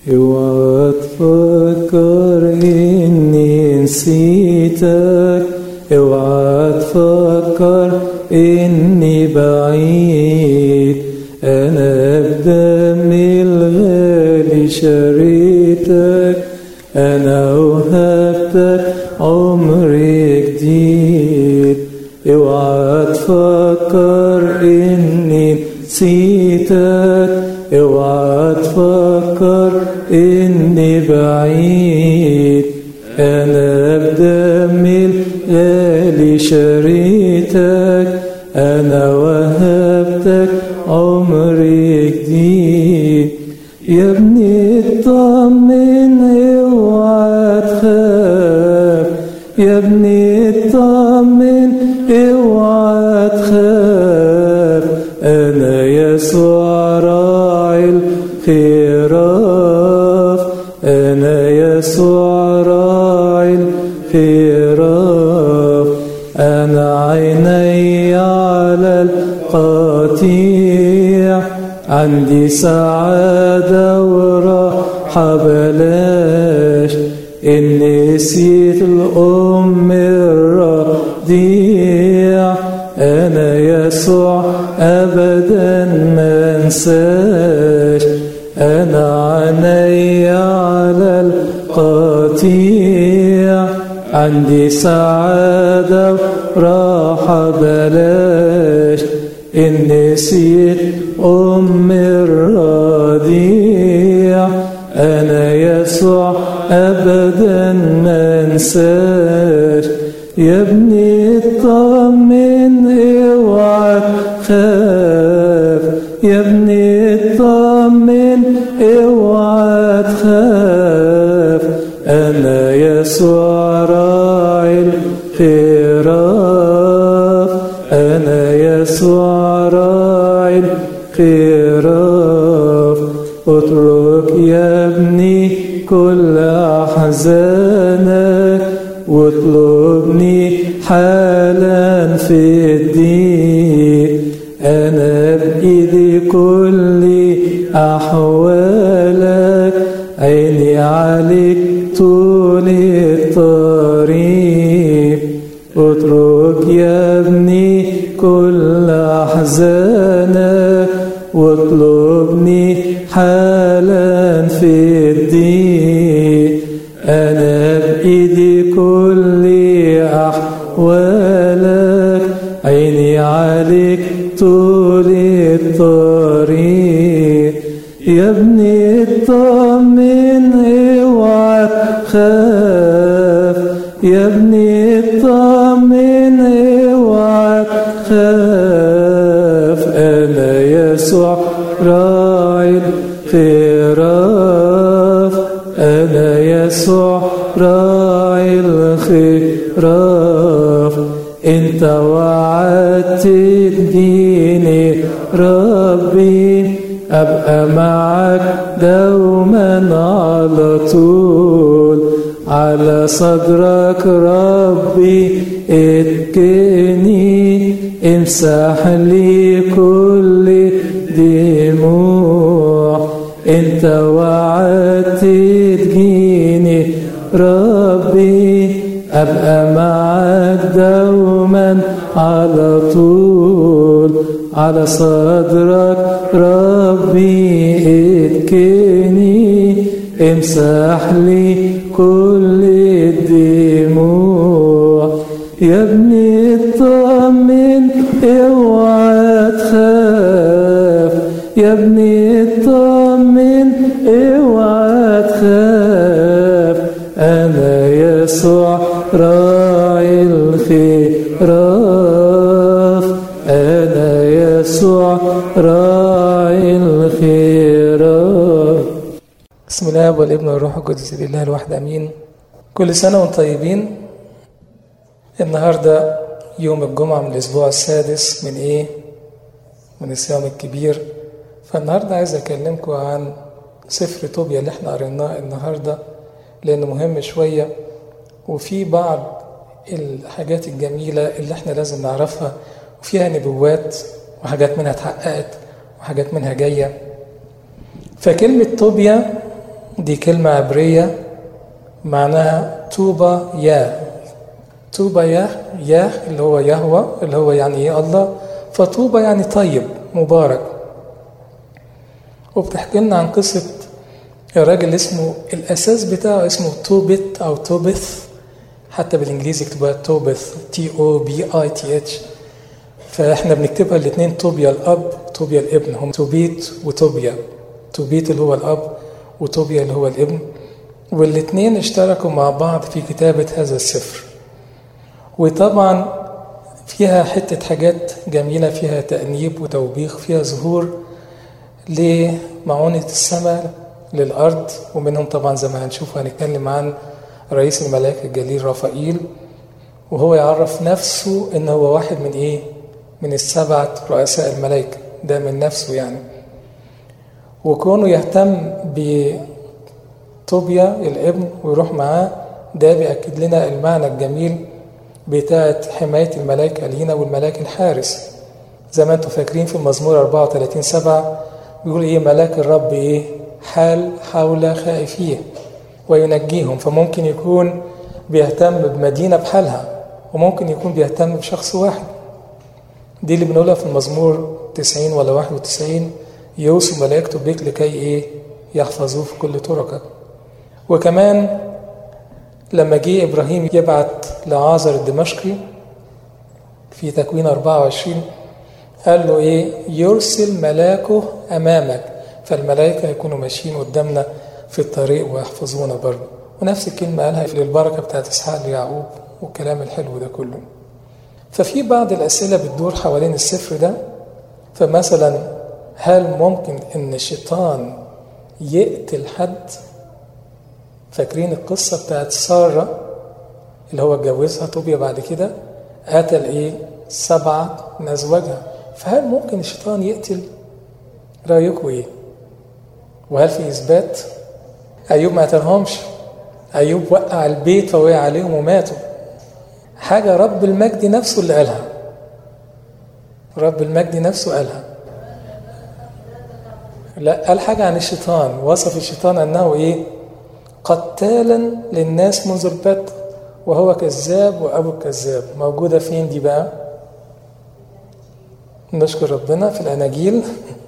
اوعى تفكر اني نسيتك اوعى تفكر اني بعيد انا بدمي الغالي شريتك انا وهبتك عمري جديد اوعى تفكر اني نسيتك اوعى تفكر اني بعيد انا بدمي الغالي شريتك انا وهبتك عمري جديد يا ابني اطمن اوعى تخاف يا ابني اطمن اوعى تخاف انا يسوع راعي الخراف انا يسوع راعي الخراف انا عيني على القطيع عندي سعادة وراحة بلاش إن نسيت الأم الرضيع أنا يسوع أبدا ما انساش أنا عيني على القطيع عندي سعادة وراحة بلاش إن نسيت أم الرضيع أنا يسوع أبدا ما انساش يا ابني اطمن اوعى تخاف يا ابني اطمن اوعى تخاف أنا يسوع راعي الخراف أنا يسوع راعي الخراف اترك يا ابني كل أحزانك واطلبني حالا في الدين أنا بإيدي كل أحوالك عيني عليك طول الطريق اترك يا ابني كل أحزانك واطلبني حالا في الدين أنا بإيدي كل أحوالك عيني عليك طول الطريق يا ابني اطمن اوعى تخاف يا ابني اطمن اوعى تخاف انا يسوع راعي الخراف انا يسوع راعي الخراف انت وعدت تديني ربي ابقى معك دوما على طول على صدرك ربي اتكني امسح لي كل دموع انت وعدت تجيني ربي ابقى معك دوما على طول على صدرك ربي اتكني امسح لي كل الدموع يا ابني اطمن اوعى تخاف يا ابني اطمن اوعى تخاف انا يسوع راعي الخراف انا يسوع راعي الخراف بسم الله والابن والروح القدس لله الواحد امين كل سنه وانتم طيبين النهارده يوم الجمعه من الاسبوع السادس من ايه من الصيام الكبير فالنهارده عايز اكلمكم عن سفر طوبيا اللي احنا قريناه النهارده لانه مهم شويه وفي بعض الحاجات الجميله اللي احنا لازم نعرفها وفيها نبوات وحاجات منها اتحققت وحاجات منها جايه فكلمه طوبيا دي كلمة عبرية معناها توبة يا توبة يا يا اللي هو يهوى اللي هو يعني ايه الله فطوبة يعني طيب مبارك وبتحكي لنا عن قصة الراجل اسمه الأساس بتاعه اسمه توبت أو توبث حتى بالإنجليزي يكتبوها توبث تي أو بي آي تي اتش فإحنا بنكتبها الاثنين توبيا الأب توبيا الابن هم توبيت وتوبيا توبيت اللي هو الأب وتوبيا اللي هو الابن والاثنين اشتركوا مع بعض في كتابة هذا السفر وطبعا فيها حتة حاجات جميلة فيها تأنيب وتوبيخ فيها ظهور لمعونة السماء للأرض ومنهم طبعا زي ما هنشوف هنتكلم عن رئيس الملائكة الجليل رافائيل وهو يعرف نفسه إن هو واحد من إيه؟ من السبعة رؤساء الملائكة ده من نفسه يعني وكونه يهتم بطوبيا الابن ويروح معاه ده بيأكد لنا المعنى الجميل بتاعة حماية الملائكة لينا والملاك الحارس زي ما انتم فاكرين في المزمور 34 7 بيقول ايه ملاك الرب ايه حال حول خائفيه وينجيهم فممكن يكون بيهتم بمدينة بحالها وممكن يكون بيهتم بشخص واحد دي اللي بنقولها في المزمور 90 ولا 91 يوصي ملائكته بك لكي ايه يحفظوه في كل طرقك وكمان لما جه ابراهيم يبعت لعازر الدمشقي في تكوين 24 قال له ايه يرسل ملاكه امامك فالملائكه يكونوا ماشيين قدامنا في الطريق ويحفظونا برضه ونفس الكلمه قالها في البركه بتاعت اسحاق ليعقوب والكلام الحلو ده كله ففي بعض الاسئله بتدور حوالين السفر ده فمثلا هل ممكن ان الشيطان يقتل حد فاكرين القصة بتاعت سارة اللي هو اتجوزها طوبيا بعد كده قتل ايه سبعة من أزواجها فهل ممكن الشيطان يقتل رأيكم ايه وهل في إثبات أيوب ما قتلهمش أيوب وقع البيت فوقع عليهم وماتوا حاجة رب المجد نفسه اللي قالها رب المجد نفسه قالها لا قال حاجة عن الشيطان وصف الشيطان أنه إيه قتالا للناس منذ البدء وهو كذاب وأبو الكذاب موجودة فين دي بقى نشكر ربنا في الأناجيل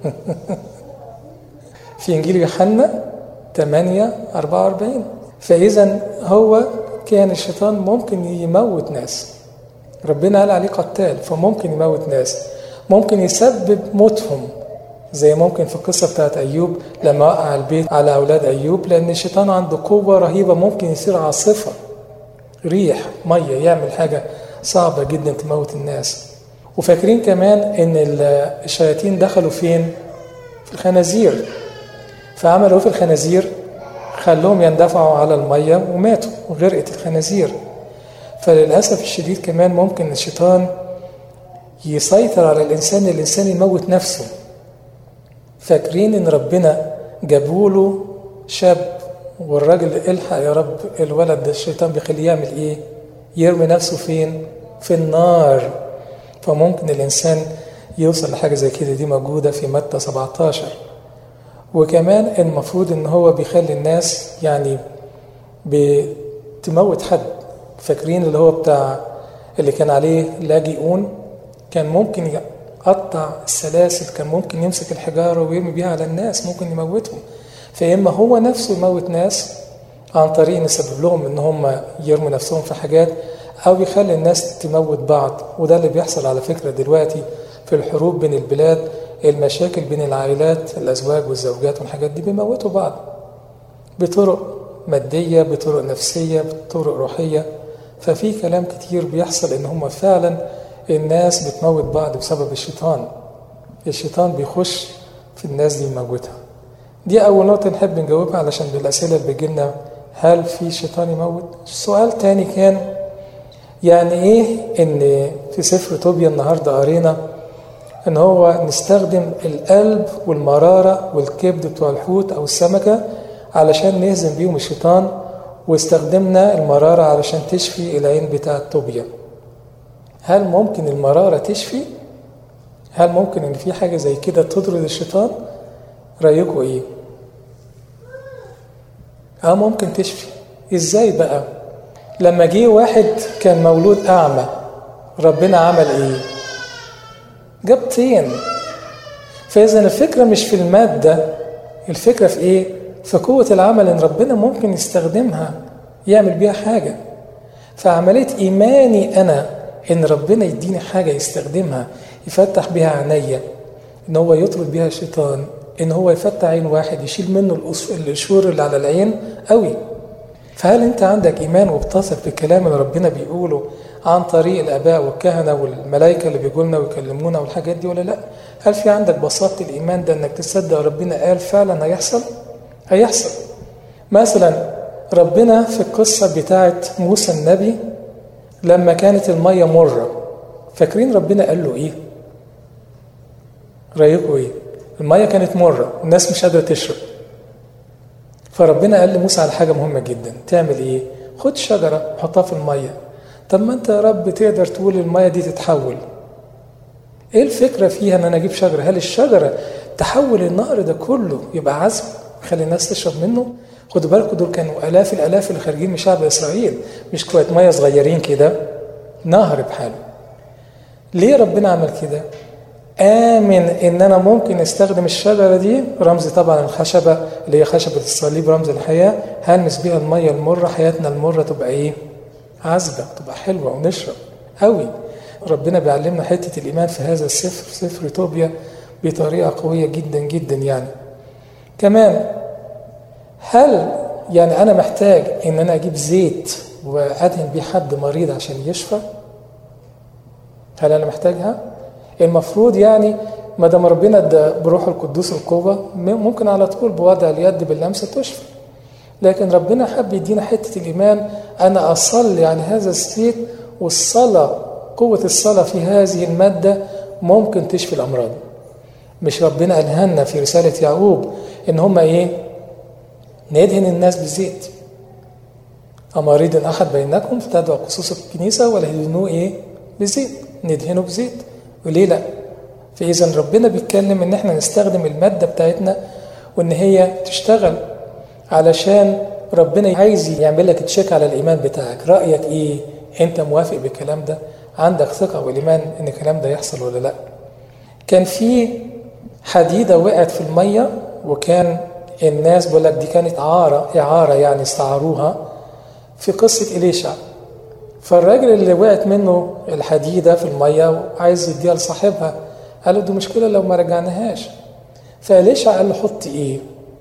في إنجيل يوحنا 8 44 فإذا هو كان الشيطان ممكن يموت ناس ربنا قال عليه قتال فممكن يموت ناس ممكن يسبب موتهم زي ممكن في القصة بتاعت أيوب لما وقع البيت على أولاد أيوب لأن الشيطان عنده قوة رهيبة ممكن يصير عاصفة ريح مية يعمل حاجة صعبة جدا تموت الناس وفاكرين كمان إن الشياطين دخلوا فين؟ في الخنازير فعملوا في الخنازير خلوهم يندفعوا على المية وماتوا وغرقت الخنازير فللأسف الشديد كمان ممكن الشيطان يسيطر على الإنسان الإنسان يموت نفسه فاكرين ان ربنا جابوله شاب والراجل الحق يا رب الولد ده الشيطان بيخليه يعمل ايه يرمي نفسه فين في النار فممكن الانسان يوصل لحاجه زي كده دي موجوده في متى 17 وكمان المفروض ان هو بيخلي الناس يعني بتموت حد فاكرين اللي هو بتاع اللي كان عليه لاجئون كان ممكن قطع السلاسل كان ممكن يمسك الحجاره ويرمي بيها على الناس ممكن يموتهم فاما هو نفسه يموت ناس عن طريق نسبب لهم ان هم يرموا نفسهم في حاجات او يخلي الناس تموت بعض وده اللي بيحصل على فكره دلوقتي في الحروب بين البلاد المشاكل بين العائلات الازواج والزوجات والحاجات دي بيموتوا بعض بطرق ماديه بطرق نفسيه بطرق روحيه ففي كلام كتير بيحصل ان هم فعلا الناس بتموت بعض بسبب الشيطان الشيطان بيخش في الناس دي يموتها دي أول نقطة نحب نجاوبها علشان بالأسئلة اللي بيجيلنا هل في شيطان يموت؟ سؤال تاني كان يعني إيه إن في سفر طوبيا النهاردة قرينا إن هو نستخدم القلب والمرارة والكبد بتوع الحوت أو السمكة علشان نهزم بيهم الشيطان واستخدمنا المرارة علشان تشفي العين بتاع طوبيا هل ممكن المرارة تشفي؟ هل ممكن إن في حاجة زي كده تطرد الشيطان؟ رأيكم إيه؟ اه ممكن تشفي ازاي بقى لما جه واحد كان مولود اعمى ربنا عمل ايه جاب طين فاذا الفكره مش في الماده الفكره في ايه في قوه العمل ان ربنا ممكن يستخدمها يعمل بيها حاجه فعمليه ايماني انا ان ربنا يديني حاجه يستخدمها يفتح بيها عينيا ان هو يطرد بيها الشيطان ان هو يفتح عين واحد يشيل منه القشور اللي على العين قوي فهل انت عندك ايمان وبتثق بالكلام اللي ربنا بيقوله عن طريق الاباء والكهنه والملائكه اللي بيجوا لنا ويكلمونا والحاجات دي ولا لا هل في عندك بساطه الايمان ده انك تصدق ربنا قال فعلا هيحصل هيحصل مثلا ربنا في القصه بتاعت موسى النبي لما كانت الميه مره فاكرين ربنا قال له ايه رايكم ايه الميه كانت مره الناس مش قادره تشرب فربنا قال لموسى على حاجه مهمه جدا تعمل ايه خد شجره حطها في الميه طب ما انت يا رب تقدر تقول الميه دي تتحول ايه الفكره فيها ان انا اجيب شجره هل الشجره تحول النهر ده كله يبقى عذب خلي الناس تشرب منه خدوا بالكم دول كانوا الاف الالاف اللي خارجين من شعب اسرائيل مش كوية ميه صغيرين كده نهر بحاله ليه ربنا عمل كده آمن إن أنا ممكن أستخدم الشجرة دي رمز طبعا الخشبة اللي هي خشبة الصليب رمز الحياة هلمس بيها المية المرة حياتنا المرة تبقى إيه؟ عذبة تبقى حلوة ونشرب قوي ربنا بيعلمنا حتة الإيمان في هذا السفر سفر توبيا بطريقة قوية جدا جدا يعني كمان هل يعني أنا محتاج إن أنا أجيب زيت وأدهن بيه حد مريض عشان يشفى؟ هل أنا محتاجها؟ المفروض يعني ما دام ربنا ادى بروح القدوس القوه ممكن على طول بوضع اليد باللمسه تشفى لكن ربنا حب يدينا حته الايمان انا اصلي على هذا الزيت والصلاه قوه الصلاه في هذه الماده ممكن تشفي الامراض مش ربنا الهمنا في رساله يعقوب ان هم ايه ندهن الناس بالزيت أمريض أحد بينكم فتدعو قصوص الكنيسة ولا يدهنوه إيه؟ بزيت ندهنه بزيت وليه لا فاذا ربنا بيتكلم ان احنا نستخدم الماده بتاعتنا وان هي تشتغل علشان ربنا عايز يعمل لك تشيك على الايمان بتاعك رايك ايه انت موافق بالكلام ده عندك ثقه والايمان ان الكلام ده يحصل ولا لا كان في حديده وقعت في الميه وكان الناس بيقول لك دي كانت عاره اعاره يعني استعاروها في قصه اليشع فالراجل اللي وقعت منه الحديده في الميه وعايز يديها لصاحبها قال له دي مشكله لو ما رجعناهاش فليشع قال له حط ايه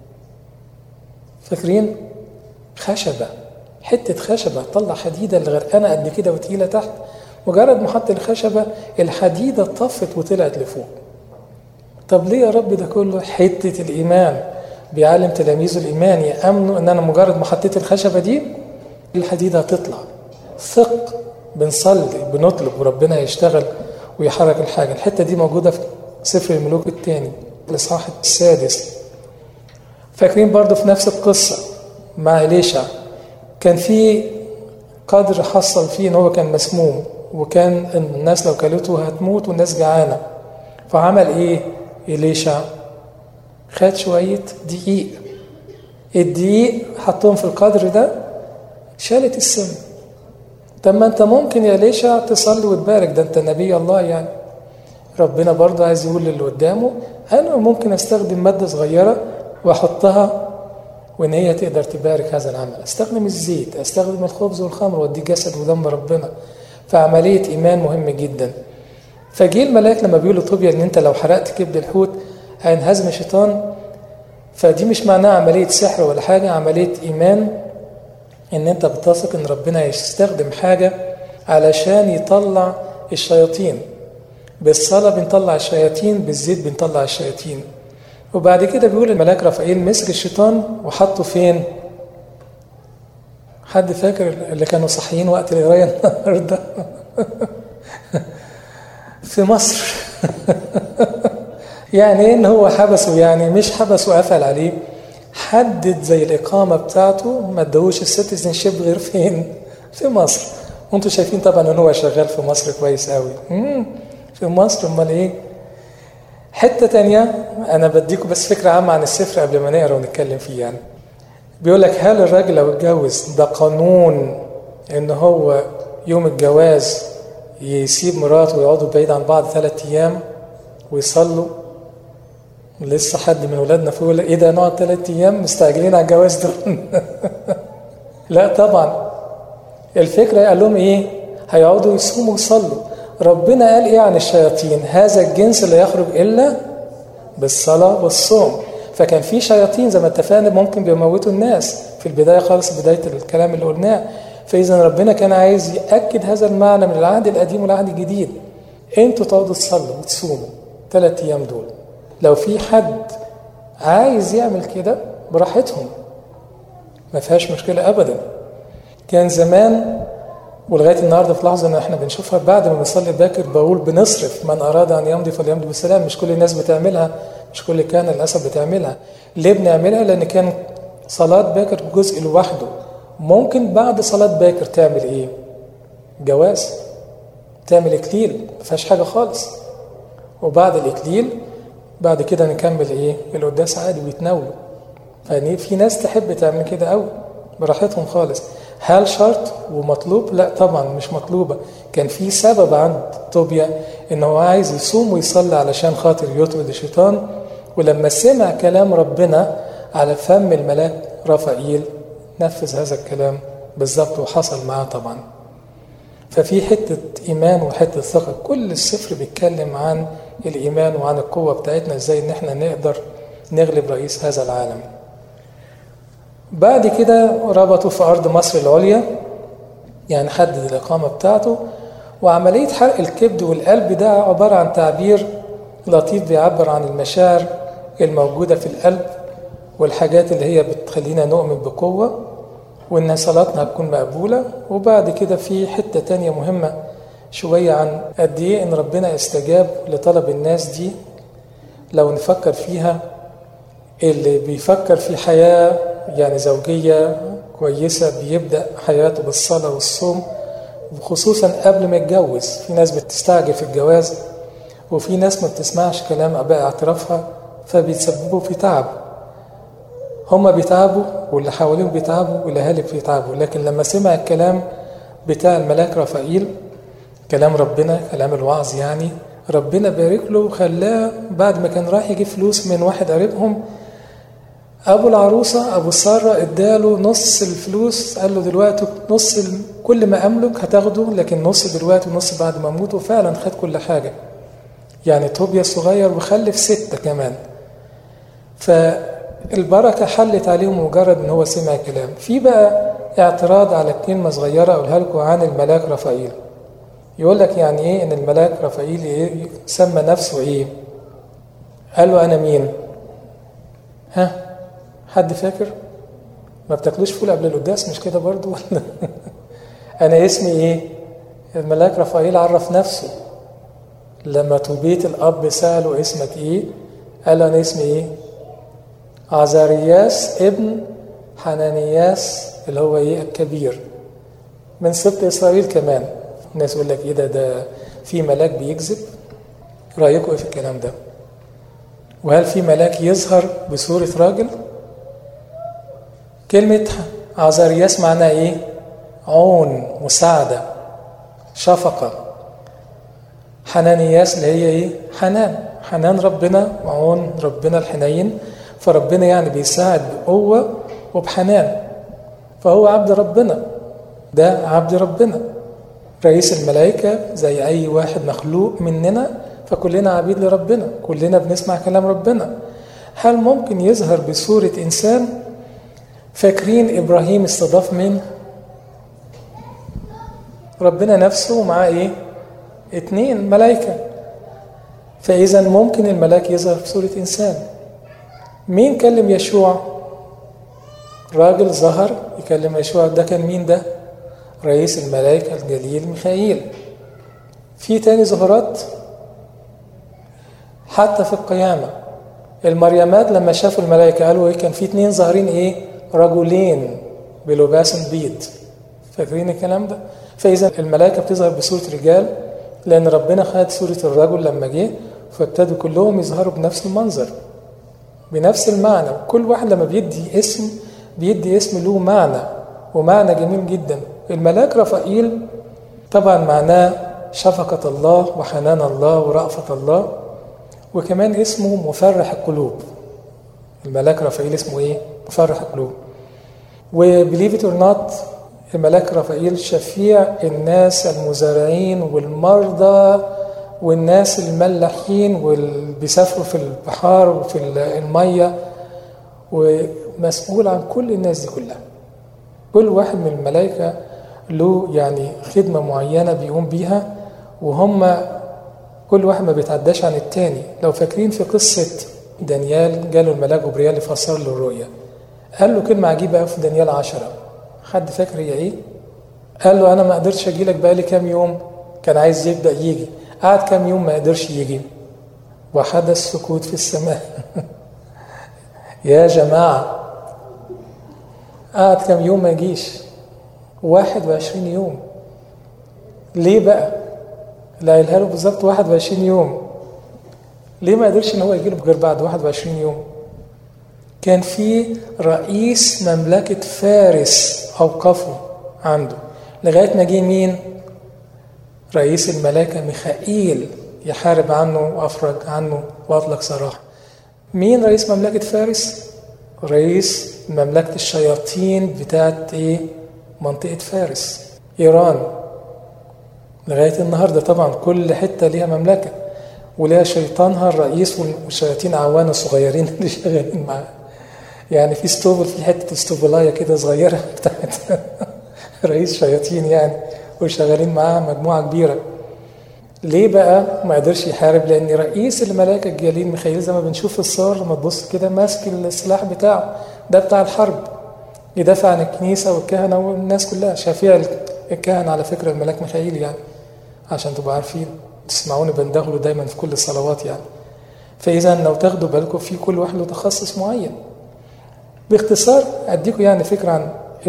فاكرين خشبه حته خشبه طلع حديده اللي غرقانه قد كده وتقيله تحت مجرد ما حط الخشبه الحديده طفت وطلعت لفوق طب ليه يا رب ده كله حته الايمان بيعلم تلاميذه الايمان يامنوا ان انا مجرد ما حطيت الخشبه دي الحديده هتطلع ثق بنصلي بنطلب وربنا يشتغل ويحرك الحاجة الحتة دي موجودة في سفر الملوك الثاني الإصحاح السادس فاكرين برضو في نفس القصة مع إليشع كان في قدر حصل فيه إن هو كان مسموم وكان الناس لو كلته هتموت والناس جعانة فعمل إيه إليشع خد شوية دقيق الدقيق حطهم في القدر ده شالت السم طب ما انت ممكن يا ليشع تصلي وتبارك ده انت نبي الله يعني ربنا برضه عايز يقول للي قدامه انا ممكن استخدم ماده صغيره واحطها وان هي تقدر تبارك هذا العمل استخدم الزيت استخدم الخبز والخمر وادي جسد ودم ربنا فعمليه ايمان مهم جدا فجه الملاك لما بيقولوا طوبيا ان انت لو حرقت كبد الحوت هينهزم الشيطان فدي مش معناها عمليه سحر ولا حاجه عمليه ايمان ان انت بتثق ان ربنا يستخدم حاجة علشان يطلع الشياطين بالصلاة بنطلع الشياطين بالزيت بنطلع الشياطين وبعد كده بيقول الملاك رافائيل مسك الشيطان وحطه فين حد فاكر اللي كانوا صاحيين وقت القراية النهاردة في مصر يعني ايه ان هو حبسه يعني مش حبسه وقفل عليه حدد زي الإقامة بتاعته ما ادهوش السيتيزن شيب غير فين؟ في مصر وانتم شايفين طبعا ان هو شغال في مصر كويس قوي في مصر امال ايه؟ حتة تانية أنا بديكم بس فكرة عامة عن السفر قبل ما نقرا ونتكلم فيه يعني. بيقول لك هل الراجل لو اتجوز ده قانون ان هو يوم الجواز يسيب مراته ويقعدوا بعيد عن بعض ثلاث ايام ويصلوا لسه حد من ولادنا فوق ايه ده نقعد ثلاث ايام مستعجلين على الجواز ده لا طبعا الفكره قال لهم ايه هيقعدوا يصوموا ويصلوا ربنا قال ايه عن الشياطين هذا الجنس لا يخرج الا بالصلاه والصوم فكان في شياطين زي ما اتفقنا ممكن بيموتوا الناس في البدايه خالص بدايه الكلام اللي قلناه فاذا ربنا كان عايز ياكد هذا المعنى من العهد القديم والعهد الجديد انتوا تقعدوا تصلوا وتصوموا ثلاث ايام دول لو في حد عايز يعمل كده براحتهم ما فيهاش مشكله ابدا كان زمان ولغايه النهارده في لحظه ان احنا بنشوفها بعد ما بنصلي باكر بقول بنصرف من اراد ان يمضي فليمضي بالسلام مش كل الناس بتعملها مش كل كان للاسف بتعملها ليه بنعملها لان كان صلاه باكر جزء لوحده ممكن بعد صلاه باكر تعمل ايه جواز تعمل اكليل ما فيهاش حاجه خالص وبعد الاكليل بعد كده نكمل ايه القداس عادي ويتناولوا يعني في ناس تحب تعمل كده قوي براحتهم خالص هل شرط ومطلوب لا طبعا مش مطلوبة كان في سبب عند طوبيا ان هو عايز يصوم ويصلي علشان خاطر يطرد الشيطان ولما سمع كلام ربنا على فم الملاك رافائيل نفذ هذا الكلام بالظبط وحصل معاه طبعا ففي حتة إيمان وحتة ثقة كل السفر بيتكلم عن الإيمان وعن القوة بتاعتنا إزاي إن إحنا نقدر نغلب رئيس هذا العالم بعد كده ربطوا في أرض مصر العليا يعني حدد الإقامة بتاعته وعملية حرق الكبد والقلب ده عبارة عن تعبير لطيف بيعبر عن المشاعر الموجودة في القلب والحاجات اللي هي بتخلينا نؤمن بقوة وإن صلاتنا هتكون مقبولة وبعد كده في حتة تانية مهمة شوية عن قد إيه إن ربنا استجاب لطلب الناس دي لو نفكر فيها اللي بيفكر في حياة يعني زوجية كويسة بيبدأ حياته بالصلاة والصوم وخصوصا قبل ما يتجوز في ناس بتستعجل في الجواز وفي ناس ما بتسمعش كلام أباء اعترافها فبيتسببوا في تعب هما بيتعبوا واللي حواليهم بيتعبوا والأهالي بيتعبوا لكن لما سمع الكلام بتاع الملاك رفائيل كلام ربنا كلام الوعظ يعني ربنا بارك له وخلاه بعد ما كان رايح يجيب فلوس من واحد قريبهم ابو العروسه ابو ساره اداله نص الفلوس قال له دلوقتي نص كل ما املك هتاخده لكن نص دلوقتي ونص بعد ما اموت وفعلا خد كل حاجه يعني طوبيا صغير وخلف سته كمان فالبركه حلت عليهم مجرد ان هو سمع كلام في بقى اعتراض على كلمه صغيره اقولها لكم عن الملاك رفائيل يقول لك يعني ايه ان الملاك رفائيل إيه سمى نفسه ايه قال له انا مين ها حد فاكر ما بتاكلوش فول قبل القداس مش كده برضو ولا انا اسمي ايه الملاك رفائيل عرف نفسه لما توبيت الاب ساله اسمك ايه قال انا اسمي ايه عزارياس ابن حنانياس اللي هو ايه الكبير من سبط اسرائيل كمان الناس يقول لك ايه ده ده في ملاك بيكذب رايكم ايه في الكلام ده وهل في ملاك يظهر بصورة راجل كلمة عزارياس معناها ايه عون مساعدة شفقة حنانياس اللي هي ايه حنان حنان ربنا وعون ربنا الحنين فربنا يعني بيساعد بقوة وبحنان فهو عبد ربنا ده عبد ربنا رئيس الملائكة زي أي واحد مخلوق مننا فكلنا عبيد لربنا كلنا بنسمع كلام ربنا هل ممكن يظهر بصورة إنسان فاكرين إبراهيم استضاف مين ربنا نفسه ومعاه إيه اتنين ملائكة فإذا ممكن الملاك يظهر بصورة إنسان مين كلم يشوع راجل ظهر يكلم يشوع ده كان مين ده رئيس الملائكة الجليل ميخائيل في تاني ظهورات حتى في القيامة المريمات لما شافوا الملائكة قالوا ايه كان في اتنين ظاهرين ايه رجلين بلباس بيض فاكرين الكلام ده فإذا الملائكة بتظهر بصورة رجال لأن ربنا خد صورة الرجل لما جه فابتدوا كلهم يظهروا بنفس المنظر بنفس المعنى كل واحد لما بيدي اسم بيدي اسم له معنى ومعنى جميل جدا الملاك رفائيل طبعا معناه شفقة الله وحنان الله ورأفة الله وكمان اسمه مفرح القلوب الملاك رفائيل اسمه ايه؟ مفرح القلوب وبليف ات اور نوت الملاك رفائيل شفيع الناس المزارعين والمرضى والناس الملاحين واللي بيسافروا في البحار وفي الميه ومسؤول عن كل الناس دي كلها كل واحد من الملائكة له يعني خدمة معينة بيقوم بيها وهم كل واحد ما بيتعداش عن التاني لو فاكرين في قصة دانيال جاله الملاك جبريل يفسر له الرؤيا قال له كلمة عجيبة قوي في دانيال عشرة حد فاكر هي ايه؟ قال له أنا ما قدرتش أجي لك بقالي كام يوم كان عايز يبدأ يجي قعد كام يوم ما قدرش يجي وحدث سكوت في السماء يا جماعة قعد كام يوم ما يجيش واحد وعشرين يوم ليه بقى اللي قايلها له بالظبط واحد وعشرين يوم ليه ما قدرش ان هو يجي له غير بعد واحد وعشرين يوم كان في رئيس مملكة فارس أوقفه عنده لغاية ما جه مين رئيس الملائكة ميخائيل يحارب عنه وأفرج عنه وأطلق سراح مين رئيس مملكة فارس؟ رئيس مملكة الشياطين بتاعت إيه؟ منطقة فارس إيران لغاية النهاردة طبعا كل حتة ليها مملكة وليها شيطانها الرئيس والشياطين عوانة صغيرين اللي شغالين معاه يعني في ستوبل في حتة ستوبلاية كده صغيرة بتاعت رئيس شياطين يعني وشغالين معاه مجموعة كبيرة ليه بقى ما قدرش يحارب لان رئيس الملائكه الجليل ميخائيل زي ما بنشوف في الصور لما تبص كده ماسك السلاح بتاعه ده بتاع الحرب يدافع عن الكنيسه والكهنه والناس كلها شفيع الكهنه على فكره الملاك ميخائيل يعني عشان تبقوا عارفين تسمعوني بندغله دايما في كل الصلوات يعني فاذا لو تاخدوا بالكم في كل واحد له تخصص معين باختصار اديكم يعني فكره عن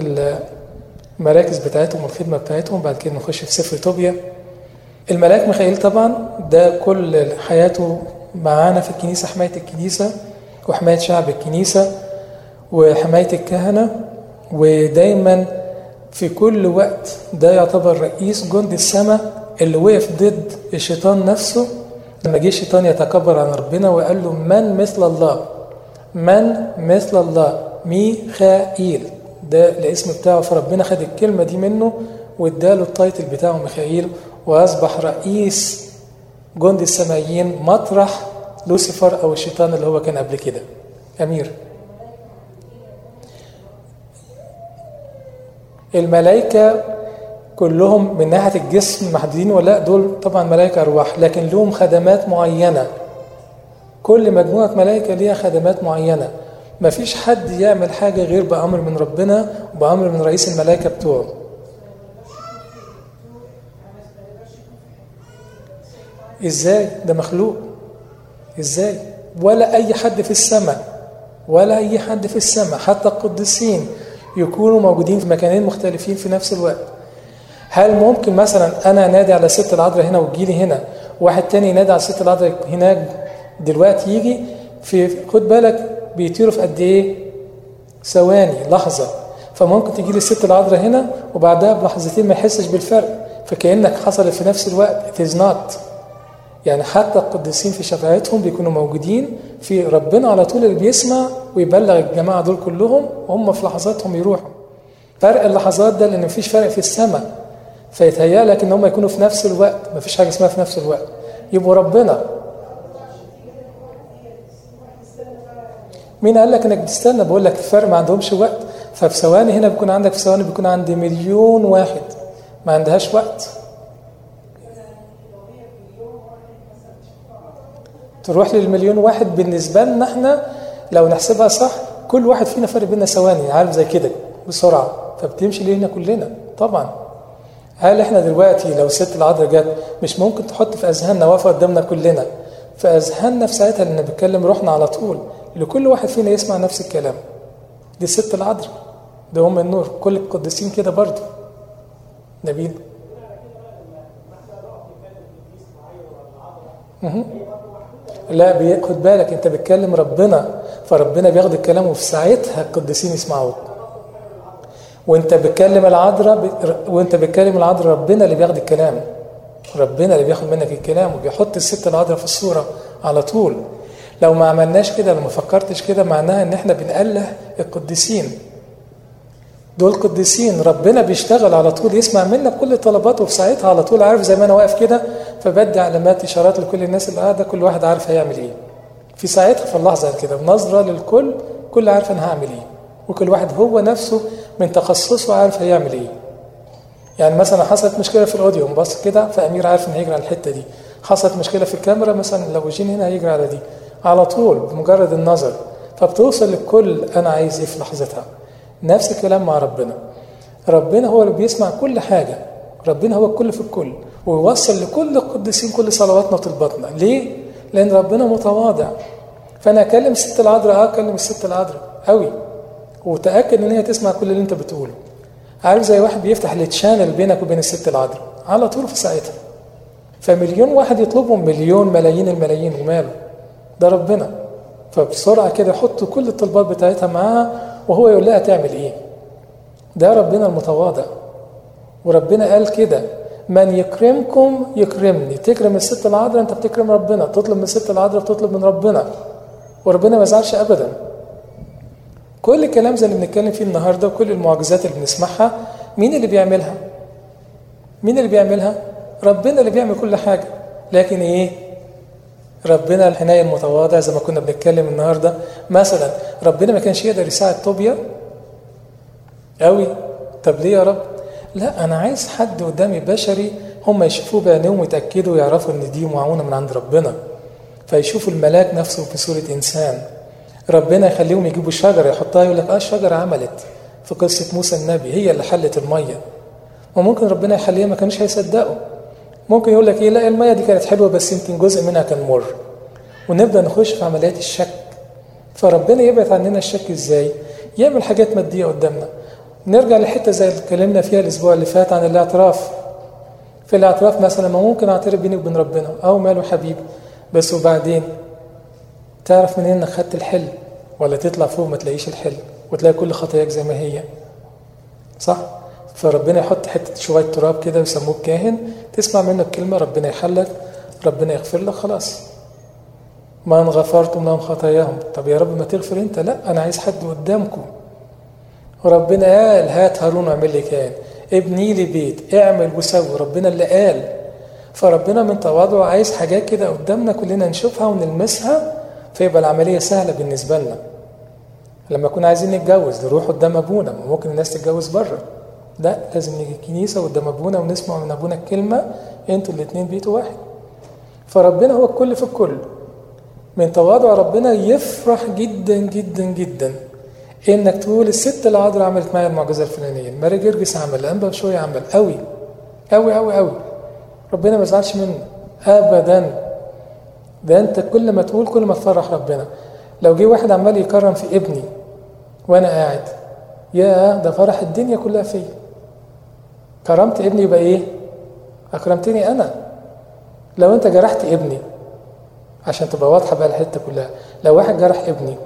المراكز بتاعتهم والخدمه بتاعتهم بعد كده نخش في سفر توبيا الملاك ميخائيل طبعا ده كل حياته معانا في الكنيسة حماية الكنيسة وحماية شعب الكنيسة وحماية الكهنة ودايما في كل وقت ده يعتبر رئيس جند السماء اللي وقف ضد الشيطان نفسه لما جه الشيطان يتكبر عن ربنا وقال له من مثل الله من مثل الله ميخائيل ده الاسم بتاعه فربنا خد الكلمة دي منه واداله التايتل بتاعه ميخائيل وأصبح رئيس جند السمايين مطرح لوسيفر أو الشيطان اللي هو كان قبل كده أمير الملائكة كلهم من ناحية الجسم محدودين ولا دول طبعا ملائكة أرواح لكن لهم خدمات معينة كل مجموعة ملائكة ليها خدمات معينة ما فيش حد يعمل حاجة غير بأمر من ربنا وبأمر من رئيس الملائكة بتوعه ازاي ده مخلوق ازاي ولا اي حد في السماء ولا اي حد في السماء حتى القديسين يكونوا موجودين في مكانين مختلفين في نفس الوقت هل ممكن مثلا انا نادي على ست العذراء هنا وتجيلي هنا واحد تاني ينادي على ست العذراء هناك دلوقتي يجي في خد بالك بيطيروا في قد ايه ثواني لحظه فممكن تجي لي الست العذراء هنا وبعدها بلحظتين ما يحسش بالفرق فكانك حصلت في نفس الوقت it is not يعني حتى القديسين في شفاعتهم بيكونوا موجودين في ربنا على طول اللي بيسمع ويبلغ الجماعة دول كلهم وهم في لحظاتهم يروحوا فرق اللحظات ده لأن مفيش فرق في السماء فيتهيأ لك إن هم يكونوا في نفس الوقت مفيش حاجة اسمها في نفس الوقت يبقوا ربنا مين قال لك انك بتستنى بقول لك الفرق ما عندهمش وقت ففي ثواني هنا بيكون عندك في ثواني بيكون عندي مليون واحد ما عندهاش وقت تروح للمليون واحد بالنسبة لنا احنا لو نحسبها صح كل واحد فينا فرق بينا ثواني عارف زي كده بسرعة فبتمشي لينا كلنا طبعا هل احنا دلوقتي لو الست العذراء جت مش ممكن تحط في اذهاننا واقفه قدامنا كلنا في اذهاننا في ساعتها لان بتكلم روحنا على طول لكل واحد فينا يسمع نفس الكلام دي الست العذراء ده ام النور كل القديسين كده برضه نبيل لا خد بالك انت بتكلم ربنا فربنا بياخد الكلام وفي ساعتها القديسين يسمعوك وانت بتكلم العذراء ب... وانت بتكلم العذراء ربنا اللي بياخد الكلام ربنا اللي بياخد منك الكلام وبيحط الست العذراء في الصوره على طول لو ما عملناش كده لو ما فكرتش كده معناها ان احنا بنأله القديسين دول قديسين ربنا بيشتغل على طول يسمع منك كل طلباته في ساعتها على طول عارف زي ما انا واقف كده فبدي علامات اشارات لكل الناس اللي قاعده كل واحد عارف هيعمل ايه في ساعتها في اللحظه كده بنظره للكل كل عارف انا هعمل ايه وكل واحد هو نفسه من تخصصه عارف هيعمل ايه يعني مثلا حصلت مشكله في الاوديو بص كده فامير عارف انه هيجري على الحته دي حصلت مشكله في الكاميرا مثلا لو جينا هنا هيجري على دي على طول بمجرد النظر فبتوصل للكل انا عايز ايه في لحظتها نفس الكلام مع ربنا ربنا هو اللي بيسمع كل حاجة ربنا هو الكل في الكل ويوصل لكل القديسين كل صلواتنا وطلباتنا ليه؟ لأن ربنا متواضع فأنا أكلم الست العذراء أه أكلم الست العذراء قوي وتأكد إن هي تسمع كل اللي أنت بتقوله عارف زي واحد بيفتح التشانل بينك وبين الست العذراء على طول في ساعتها فمليون واحد يطلبهم مليون ملايين الملايين وماله ده ربنا فبسرعة كده يحط كل الطلبات بتاعتها معاها وهو يقول لها تعمل ايه ده ربنا المتواضع وربنا قال كده من يكرمكم يكرمني تكرم الست العذراء انت بتكرم ربنا تطلب من الست العذراء بتطلب من ربنا وربنا ما يزعلش ابدا كل الكلام زي اللي بنتكلم فيه النهارده وكل المعجزات اللي بنسمعها مين اللي بيعملها مين اللي بيعملها ربنا اللي بيعمل كل حاجه لكن ايه ربنا الحناية المتواضع زي ما كنا بنتكلم النهارده مثلا ربنا ما كانش يقدر يساعد طوبيا قوي طب ليه يا رب لا انا عايز حد قدامي بشري هم يشوفوه بعينيهم ويتاكدوا ويعرفوا ان دي معونه من عند ربنا فيشوفوا الملاك نفسه في صوره انسان ربنا يخليهم يجيبوا شجره يحطها يقول لك اه الشجره عملت في قصه موسى النبي هي اللي حلت الميه وممكن ربنا يخليها ما كانوش هيصدقوا ممكن يقول لك ايه لا الميه دي كانت حلوه بس يمكن جزء منها كان مر ونبدا نخش في عمليات الشك فربنا يبعد عننا الشك ازاي يعمل حاجات ماديه قدامنا نرجع لحته زي اللي اتكلمنا فيها الاسبوع اللي فات عن الاعتراف في الاعتراف مثلا ما ممكن اعترف بيني وبين ربنا او ماله حبيبي بس وبعدين تعرف منين انك خدت الحل ولا تطلع فوق ما تلاقيش الحل وتلاقي كل خطاياك زي ما هي صح فربنا يحط حته شويه تراب كده ويسموه كاهن تسمع منه الكلمه ربنا يحلك ربنا يغفر لك خلاص من غفرتم لهم خطاياهم طب يا رب ما تغفر انت لا انا عايز حد قدامكم وربنا قال هات هارون واعمل لي كاهن ابني لي بيت اعمل وسوي ربنا اللي قال فربنا من تواضعه عايز حاجات كده قدامنا كلنا نشوفها ونلمسها فيبقى العمليه سهله بالنسبه لنا لما كنا عايزين نتجوز نروح قدام ابونا ممكن الناس تتجوز بره لا لازم نيجي الكنيسة قدام أبونا ونسمع من أبونا الكلمة أنتوا الاتنين بيتوا واحد فربنا هو الكل في الكل من تواضع ربنا يفرح جدا جدا جدا انك تقول الست العذراء عملت معايا المعجزه الفلانيه ماري جرجس عمل الانبا شويه عمل قوي قوي قوي قوي ربنا ما يزعلش منه ابدا ده انت كل ما تقول كل ما تفرح ربنا لو جه واحد عمال يكرم في ابني وانا قاعد يا ده فرح الدنيا كلها فيا كرمت ابني يبقى ايه اكرمتني انا لو انت جرحت ابني عشان تبقى واضحه بقى الحته كلها لو واحد جرح ابني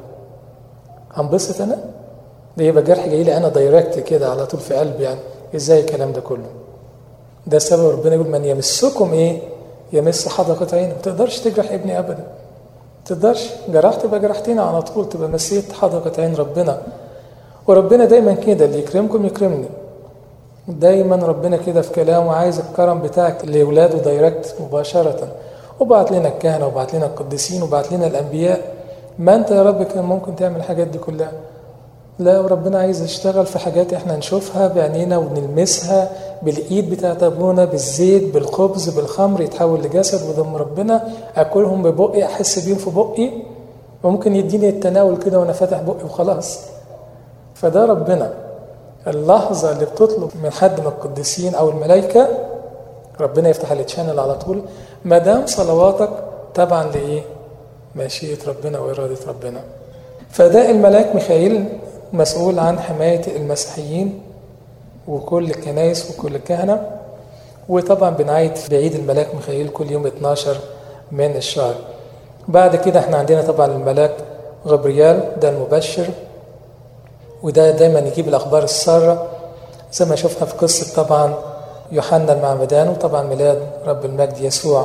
هنبسط انا ده يبقى جرح جاي لي انا دايركت كده على طول في قلبي يعني ازاي الكلام ده كله ده سبب ربنا يقول من يمسكم ايه يمس حدقة عينه ما تقدرش تجرح ابني ابدا ما تقدرش جرحت يبقى جرحتنا على طول تبقى مسيت حدقة عين ربنا وربنا دايما كده اللي يكرمكم يكرمني دايما ربنا كده في كلامه عايز الكرم بتاعك لاولاده دايركت مباشره وبعت لنا الكهنه وبعت لنا القديسين وبعت لنا الانبياء ما انت يا رب كان ممكن تعمل الحاجات دي كلها لا وربنا عايز يشتغل في حاجات احنا نشوفها بعينينا ونلمسها بالايد بتاعت ابونا بالزيت بالخبز بالخمر يتحول لجسد ودم ربنا اكلهم ببقي احس بيهم في بقي وممكن يديني التناول كده وانا فاتح بقي وخلاص فده ربنا اللحظة اللي بتطلب من حد من القديسين أو الملائكة ربنا يفتح التشانل على طول ما دام صلواتك تبعا لإيه؟ مشيئة ربنا وإرادة ربنا فده الملاك ميخائيل مسؤول عن حماية المسيحيين وكل الكنائس وكل الكهنة وطبعا بنعيد بعيد الملاك ميخائيل كل يوم 12 من الشهر بعد كده احنا عندنا طبعا الملاك غبريال ده المبشر وده دايما يجيب الاخبار الساره زي ما شفنا في قصة طبعا يوحنا المعمدان وطبعا ميلاد رب المجد يسوع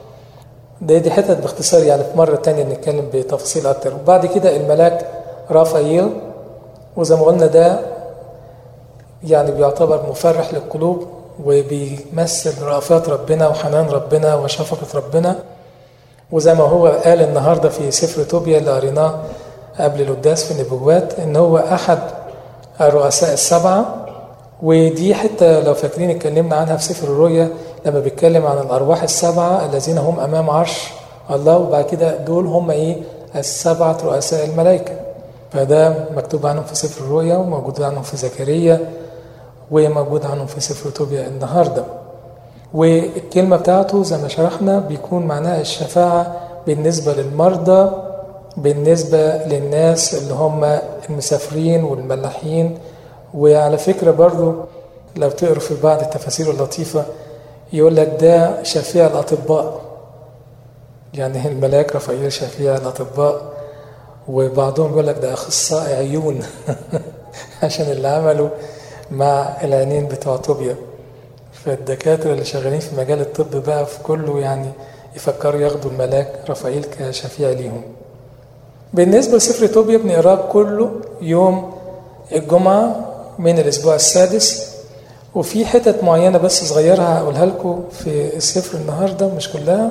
دي دي حتت باختصار يعني في مرة تانية نتكلم بتفاصيل أكتر وبعد كده الملاك رافائيل وزي ما قلنا ده يعني بيعتبر مفرح للقلوب وبيمثل رأفات ربنا وحنان ربنا وشفقة ربنا وزي ما هو قال النهاردة في سفر توبيا اللي قريناه قبل القداس في النبوات إن هو أحد الرؤساء السبعة ودي حتى لو فاكرين اتكلمنا عنها في سفر الرؤيا لما بيتكلم عن الأرواح السبعة الذين هم أمام عرش الله وبعد كده دول هم إيه السبعة رؤساء الملائكة فده مكتوب عنهم في سفر الرؤيا وموجود عنهم في زكريا وموجود عنهم في سفر توبيا النهارده والكلمة بتاعته زي ما شرحنا بيكون معناها الشفاعة بالنسبة للمرضى بالنسبة للناس اللي هم المسافرين والملاحين وعلى فكرة برضو لو تقروا في بعض التفاسير اللطيفة يقول لك ده شفيع الأطباء يعني الملاك رفائيل شفيع الأطباء وبعضهم يقول لك ده أخصائي عيون عشان اللي عملوا مع العينين بتوع طوبيا فالدكاترة اللي شغالين في مجال الطب بقى في كله يعني يفكروا ياخدوا الملاك رفائيل كشفيع ليهم بالنسبة لسفر طوبيا بنقراه كله يوم الجمعة من الأسبوع السادس وفي حتت معينة بس صغيرة هقولها لكم في السفر النهاردة مش كلها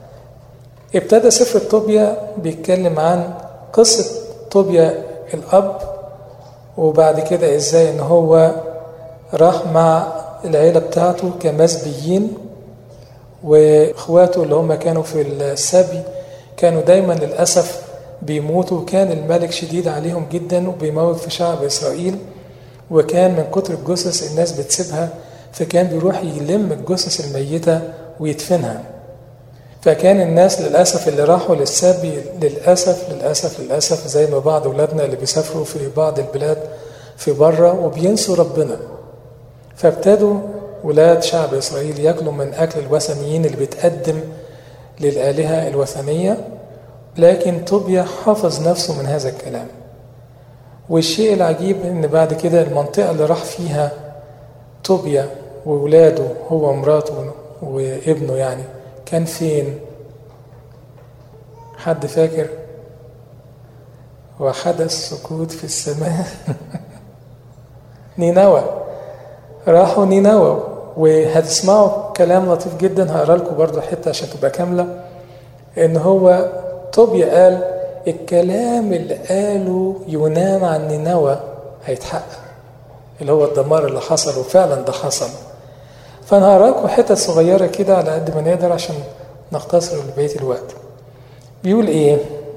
ابتدى سفر طوبيا بيتكلم عن قصة طوبيا الأب وبعد كده ازاي ان هو راح مع العيلة بتاعته كمسبيين واخواته اللي هم كانوا في السبي كانوا دايما للأسف بيموتوا وكان الملك شديد عليهم جدا وبيموت في شعب إسرائيل وكان من كتر الجثث الناس بتسيبها فكان بيروح يلم الجثث الميتة ويدفنها فكان الناس للأسف اللي راحوا للسبي للأسف للأسف للأسف زي ما بعض أولادنا اللي بيسافروا في بعض البلاد في بره وبينسوا ربنا فابتدوا ولاد شعب إسرائيل ياكلوا من أكل الوثنيين اللي بيتقدم للآلهة الوثنية لكن طوبيا حافظ نفسه من هذا الكلام والشيء العجيب ان بعد كده المنطقة اللي راح فيها طوبيا وولاده هو ومراته وابنه يعني كان فين حد فاكر وحدث سكوت في السماء نينوى راحوا نينوى وهتسمعوا كلام لطيف جدا هقرا لكم برضه حته عشان تبقى كامله ان هو طوبيا قال الكلام اللي قاله يونان عن نينوى هيتحقق اللي هو الدمار اللي حصل وفعلا ده حصل فانا هقرا لكم حتت صغيره كده على قد ما نقدر عشان نختصر لبقيه الوقت بيقول ايه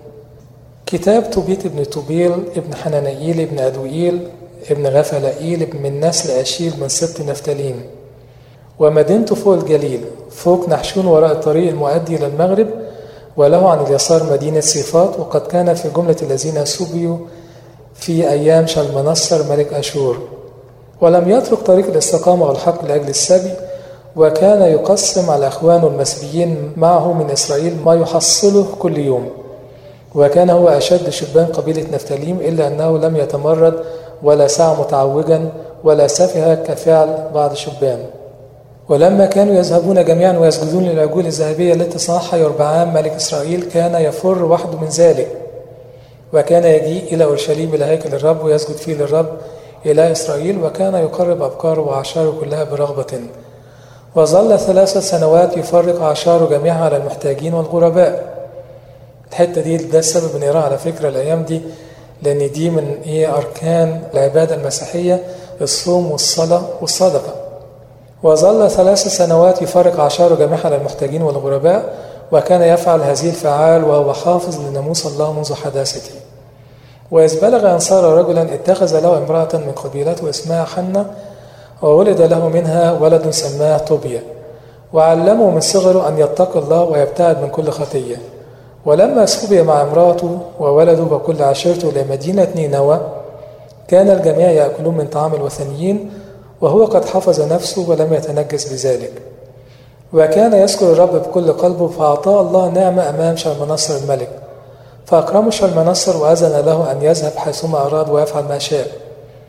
كتاب توبيت ابن توبيل ابن حنانيل ابن أدوئيل ابن غفلائيل ابن من نسل أشيل من سبط نفتاليم ومدينته فوق الجليل فوق نحشون وراء الطريق المؤدي إلى المغرب وله عن اليسار مدينة صيفات وقد كان في جملة الذين سبيوا في أيام شلمنصر ملك أشور ولم يترك طريق الاستقامة والحق لأجل السبي وكان يقسم على أخوانه المسبيين معه من إسرائيل ما يحصله كل يوم وكان هو أشد شبان قبيلة نفتاليم إلا أنه لم يتمرد ولا سعى متعوجا ولا سفه كفعل بعض شبان ولما كانوا يذهبون جميعا ويسجدون للعجول الذهبية التي صنعها يربعام ملك إسرائيل كان يفر وحده من ذلك وكان يجيء إلى أورشليم إلى هيكل الرب ويسجد فيه للرب إلى إسرائيل وكان يقرب أبكاره وأعشاره كلها برغبة وظل ثلاثة سنوات يفرق أعشاره جميعها على المحتاجين والغرباء الحتة دي ده السبب بنقراها على فكرة الأيام دي لأن دي من إيه أركان العبادة المسيحية الصوم والصلاة والصدقة وظل ثلاث سنوات يفرق أعشاره جميعها على المحتاجين والغرباء وكان يفعل هذه الفعال وهو حافظ لناموس الله منذ حداثته وإذ بلغ أن صار رجلا اتخذ له امرأة من قبيلته اسمها حنة وولد له منها ولد سماه طوبيا وعلمه من صغره أن يتقي الله ويبتعد من كل خطية ولما سبي مع امرأته وولده وكل عشيرته إلى مدينة نينوى كان الجميع يأكلون من طعام الوثنيين وهو قد حفظ نفسه ولم يتنجس بذلك وكان يذكر الرب بكل قلبه فأعطاه الله نعمة أمام شلمنصر الملك فأكرمه شلمنصر وأذن له أن يذهب حيثما أراد ويفعل ما شاء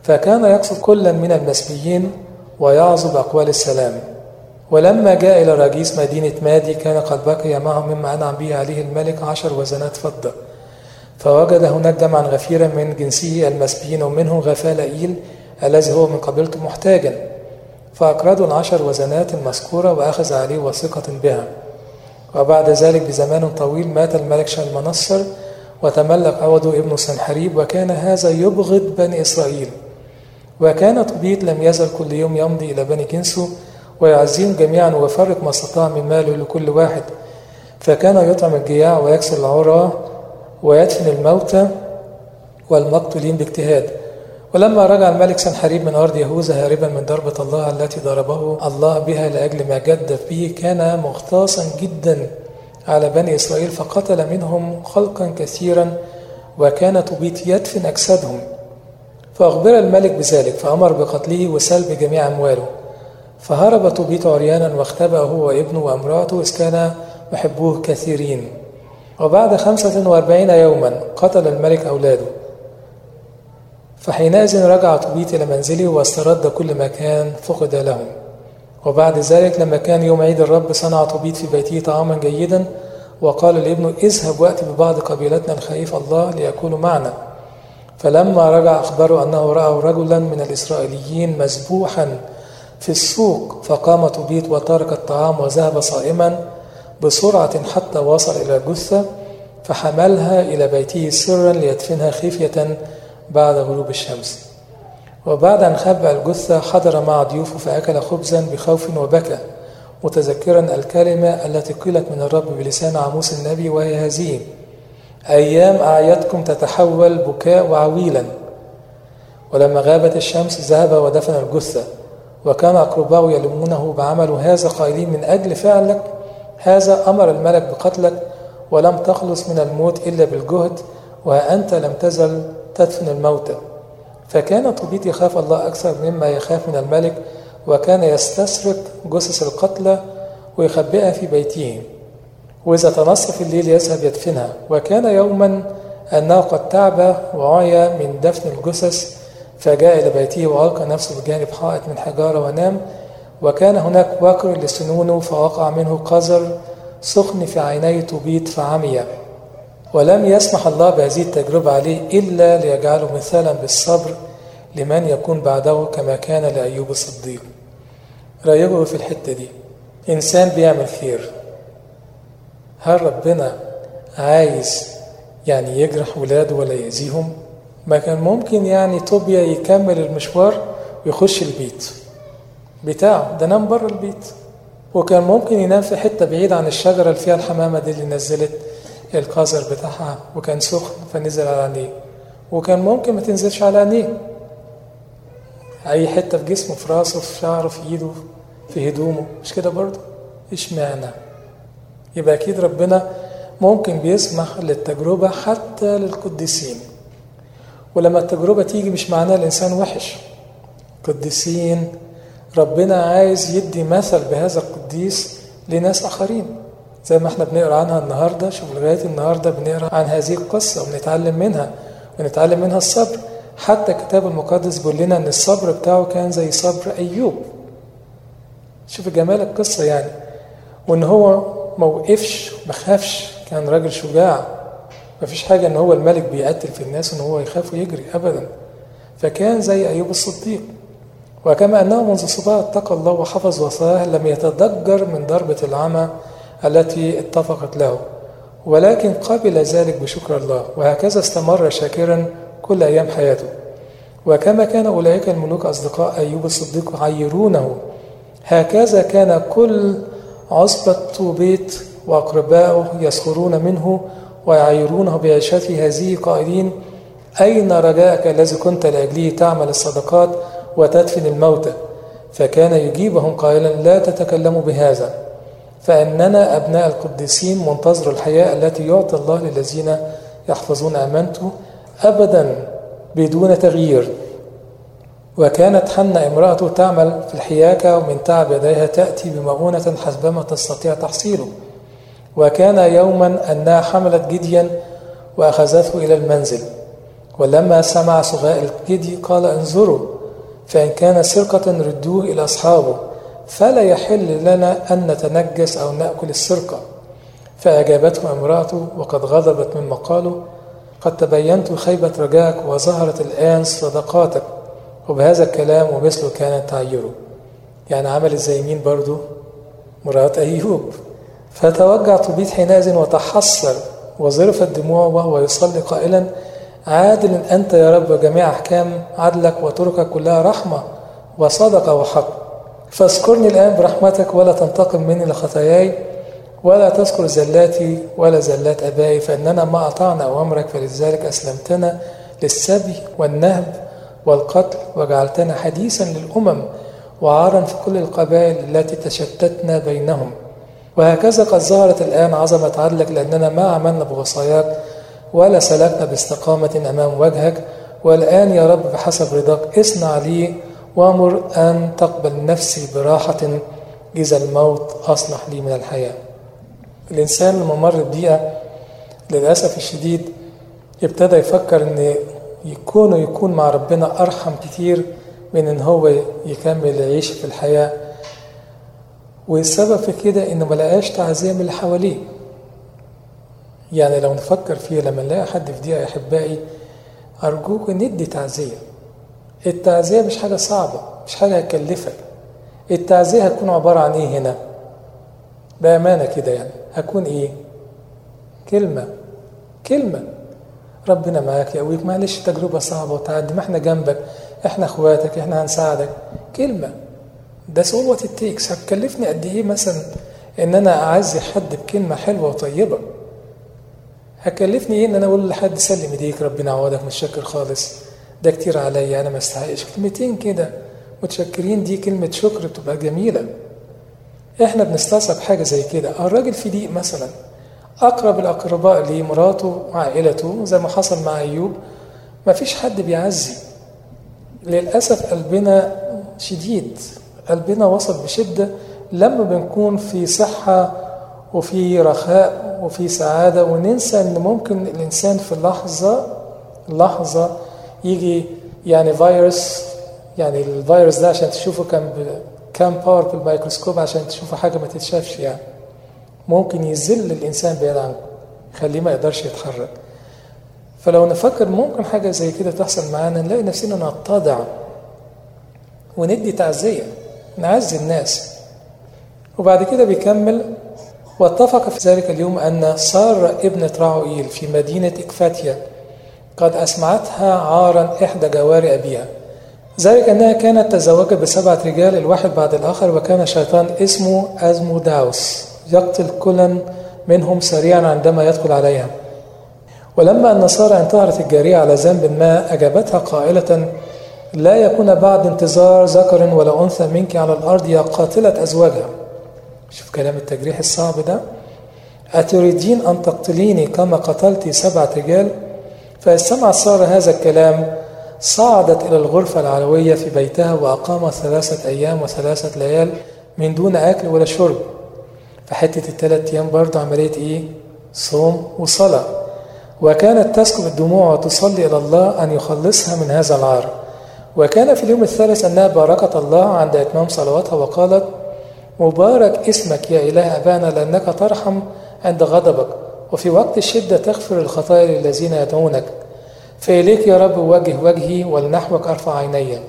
فكان يقصد كلا من المسبيين ويعظب أقوال السلام ولما جاء إلى رجيس مدينة مادي كان قد بقي معه مما أنعم به عليه الملك عشر وزنات فضة فوجد هناك جمعا غفيرا من جنسه المسبيين ومنهم غفال إيل الذي هو من قبيلته محتاجا فأقرضوا العشر وزنات المذكورة وأخذ عليه وثيقة بها وبعد ذلك بزمان طويل مات الملك شلمنصر وتملك عوضه ابن سنحريب وكان هذا يبغض بني إسرائيل وكان طبيت لم يزل كل يوم يمضي إلى بني جنسه ويعزيهم جميعا ويفرق ما استطاع من ماله لكل واحد فكان يطعم الجياع ويكسر العراة ويدفن الموتى والمقتولين باجتهاد ولما رجع الملك سنحريب من أرض يهوذا هاربا من ضربة الله التي ضربه الله بها لأجل ما جدف به كان مغتاصا جدا على بني إسرائيل فقتل منهم خلقا كثيرا وكان طبيت يدفن أجسادهم فأخبر الملك بذلك فأمر بقتله وسلب جميع أمواله فهرب طبيت عريانا واختبأ هو وابنه وامرأته إذ كان محبوه كثيرين وبعد خمسة وأربعين يوما قتل الملك أولاده فحينئذ رجع طبيت إلى منزله واسترد كل ما كان فقد لهم وبعد ذلك لما كان يوم عيد الرب صنع طبيت في بيته طعاما جيدا وقال لابنه اذهب وأتي ببعض قبيلتنا الخائف الله ليكونوا معنا فلما رجع أخبره أنه رأى رجلا من الإسرائيليين مذبوحا في السوق فقام طبيت وترك الطعام وذهب صائما بسرعة حتى وصل إلى الجثة فحملها إلى بيته سرا ليدفنها خفية بعد غروب الشمس وبعد أن خبأ الجثة حضر مع ضيوفه فأكل خبزا بخوف وبكى متذكرا الكلمة التي قيلت من الرب بلسان عموس النبي وهي هذه أيام أعيادكم تتحول بكاء وعويلا ولما غابت الشمس ذهب ودفن الجثة وكان أقرباء يلومونه بعمل هذا قائلين من أجل فعلك هذا أمر الملك بقتلك ولم تخلص من الموت إلا بالجهد وأنت لم تزل تدفن الموتى فكان طبيت يخاف الله أكثر مما يخاف من الملك وكان يستسرق جثث القتلى ويخبئها في بيته وإذا تنصف الليل يذهب يدفنها وكان يوما أنه قد تعب وعي من دفن الجثث فجاء إلى بيته وألقى نفسه بجانب حائط من حجارة ونام وكان هناك وكر لسنونه فوقع منه قذر سخن في عيني طبيت فعمي ولم يسمح الله بهذه التجربة عليه إلا ليجعله مثالا بالصبر لمن يكون بعده كما كان لأيوب الصديق رأيه في الحتة دي إنسان بيعمل خير هل ربنا عايز يعني يجرح ولاده ولا يأذيهم ما كان ممكن يعني طوبيا يكمل المشوار ويخش البيت بتاعه ده نام بره البيت وكان ممكن ينام في حتة بعيد عن الشجرة اللي فيها الحمامة دي اللي نزلت القذر بتاعها وكان سخن فنزل على عينيه وكان ممكن ما تنزلش على عينيه أي حتة في جسمه في راسه في شعره في إيده في هدومه مش كده برضه اشمعنى يبقى أكيد ربنا ممكن بيسمح للتجربة حتى للقديسين ولما التجربة تيجي مش معناها الإنسان وحش قديسين ربنا عايز يدي مثل بهذا القديس لناس آخرين زي ما احنا بنقرا عنها النهارده شوف لغايه النهارده بنقرا عن هذه القصه وبنتعلم منها ونتعلم منها الصبر حتى الكتاب المقدس بيقول لنا ان الصبر بتاعه كان زي صبر ايوب شوف جمال القصه يعني وان هو ما وقفش ما خافش كان راجل شجاع ما فيش حاجه ان هو الملك بيقتل في الناس ان هو يخاف ويجري ابدا فكان زي ايوب الصديق وكما انه منذ صباح اتقى الله وحفظ وصاياه لم يتضجر من ضربه العمى التي اتفقت له ولكن قبل ذلك بشكر الله وهكذا استمر شاكرا كل أيام حياته وكما كان أولئك الملوك أصدقاء أيوب الصديق يعيرونه هكذا كان كل عصبة طوبيت وأقربائه يسخرون منه ويعيرونه بعيشته هذه قائلين أين رجاءك الذي كنت لأجله تعمل الصدقات وتدفن الموتى فكان يجيبهم قائلا لا تتكلموا بهذا فإننا أبناء القديسين منتظر الحياة التي يعطي الله للذين يحفظون أمانته أبدا بدون تغيير وكانت حنة امرأته تعمل في الحياكة ومن تعب يديها تأتي بمؤونة حسبما تستطيع تحصيله وكان يوما أنها حملت جديا وأخذته إلى المنزل ولما سمع سغاء الجدي قال انظروا فإن كان سرقة ردوه إلى أصحابه فلا يحل لنا أن نتنجس أو نأكل السرقة فأجابته امرأته وقد غضبت مما قالوا قد تبينت خيبة رجاك وظهرت الآن صدقاتك وبهذا الكلام ومثله كانت تعيره يعني عملت زي مين برضو مرات أيوب فتوجع طبيت حينئذ وتحسر وظرفت دموعه وهو يصلي قائلا عادل أنت يا رب جميع أحكام عدلك وطرقك كلها رحمة وصدقة وحق فاذكرني الآن برحمتك ولا تنتقم مني لخطاياي ولا تذكر زلاتي ولا زلات أبائي فإننا ما أطعنا أوامرك فلذلك أسلمتنا للسبي والنهب والقتل وجعلتنا حديثا للأمم وعارا في كل القبائل التي تشتتنا بينهم وهكذا قد ظهرت الآن عظمة عدلك لأننا ما عملنا بوصاياك ولا سلكنا باستقامة أمام وجهك والآن يا رب بحسب رضاك اصنع لي وامر أن تقبل نفسي براحة إذا الموت أصلح لي من الحياة الإنسان لما مر بضيقة للأسف الشديد ابتدى يفكر إن يكون يكون مع ربنا أرحم كتير من إن هو يكمل يعيش في الحياة والسبب في كده إنه ملقاش تعزية من اللي حواليه يعني لو نفكر فيه لما نلاقي حد في دقيقة يا أحبائي أرجوك ندي تعزية التعزية مش حاجة صعبة مش حاجة هتكلفك التعزية هتكون عبارة عن إيه هنا بأمانة كده يعني هكون إيه كلمة كلمة ربنا معاك يقويك معلش تجربة صعبة وتعدي ما احنا جنبك احنا اخواتك احنا هنساعدك كلمة ده سول وات تيكس هتكلفني قد ايه مثلا ان انا اعزي حد بكلمة حلوة وطيبة هكلفني ايه ان انا اقول لحد سلم ايديك ربنا يعوضك متشكر خالص ده كتير عليا انا ما استحقش كلمتين كده متشكرين دي كلمة شكر بتبقى جميلة احنا بنستصعب حاجة زي كده الراجل في ضيق مثلا اقرب الاقرباء ليه مراته وعائلته زي ما حصل مع ايوب ما فيش حد بيعزي للاسف قلبنا شديد قلبنا وصل بشده لما بنكون في صحه وفي رخاء وفي سعاده وننسى ان ممكن الانسان في لحظه لحظه يجي يعني فيروس يعني الفيروس ده عشان تشوفه كان كام باور بالميكروسكوب عشان تشوفه حاجه ما تتشافش يعني ممكن يذل الانسان بعيد عنه يخليه ما يقدرش يتحرك فلو نفكر ممكن حاجه زي كده تحصل معانا نلاقي نفسنا نتضع وندي تعزيه نعزي الناس وبعد كده بيكمل واتفق في ذلك اليوم أن سارة ابنة راعوئيل في مدينة إكفاتيا قد أسمعتها عارا إحدى جوار أبيها ذلك أنها كانت تزوجت بسبعة رجال الواحد بعد الآخر وكان شيطان اسمه أزموداوس يقتل كلا منهم سريعا عندما يدخل عليها ولما أن سارة انتهرت الجارية على ذنب ما أجابتها قائلة لا يكون بعد انتظار ذكر ولا أنثى منك على الأرض يا قاتلة أزواجها شوف كلام التجريح الصعب ده أتريدين أن تقتليني كما قتلت سبعة رجال فإذ سمعت سارة هذا الكلام صعدت إلى الغرفة العلوية في بيتها وأقامت ثلاثة أيام وثلاثة ليال من دون أكل ولا شرب فحتة الثلاث أيام برضه عملية إيه؟ صوم وصلاة وكانت تسكب الدموع وتصلي إلى الله أن يخلصها من هذا العار وكان في اليوم الثالث أنها باركت الله عند إتمام صلواتها وقالت مبارك اسمك يا إله أبانا لأنك ترحم عند غضبك وفي وقت الشدة تغفر الخطايا للذين يدعونك فإليك يا رب وجه وجهي ولنحوك أرفع عيني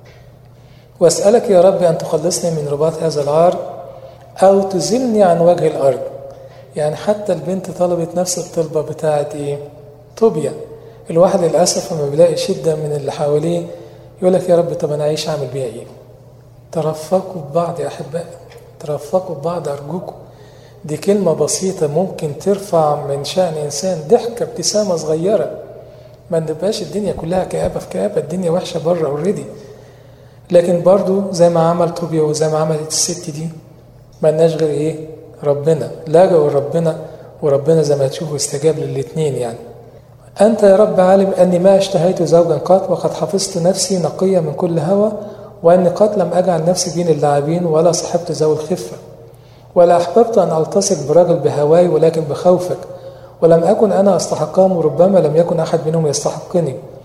وأسألك يا رب أن تخلصني من رباط هذا العار أو تزلني عن وجه الأرض يعني حتى البنت طلبت نفس الطلبة بتاعت إيه؟ طوبيا الواحد للأسف لما بيلاقي شدة من اللي حواليه يقول لك يا رب طب أنا عايش أعمل بيها إيه؟ ترفقوا ببعض يا أحبائي ترفقوا ببعض أرجوكم دي كلمة بسيطة ممكن ترفع من شأن إنسان ضحكة ابتسامة صغيرة ما نبقاش الدنيا كلها كآبة في كآبة الدنيا وحشة بره اوريدي لكن برضو زي ما عمل طوبيا وزي ما عملت الست دي ملناش غير ايه ربنا لجأوا لربنا وربنا زي ما تشوفوا استجاب للاتنين يعني أنت يا رب عالم أني ما اشتهيت زوجا قط وقد حفظت نفسي نقية من كل هوى وأني قد لم أجعل نفسي بين اللاعبين ولا صحبت ذوي الخفة ولا أحببت أن ألتصق برجل بهواي ولكن بخوفك ولم أكن أنا أستحقهم وربما لم يكن أحد منهم يستحقني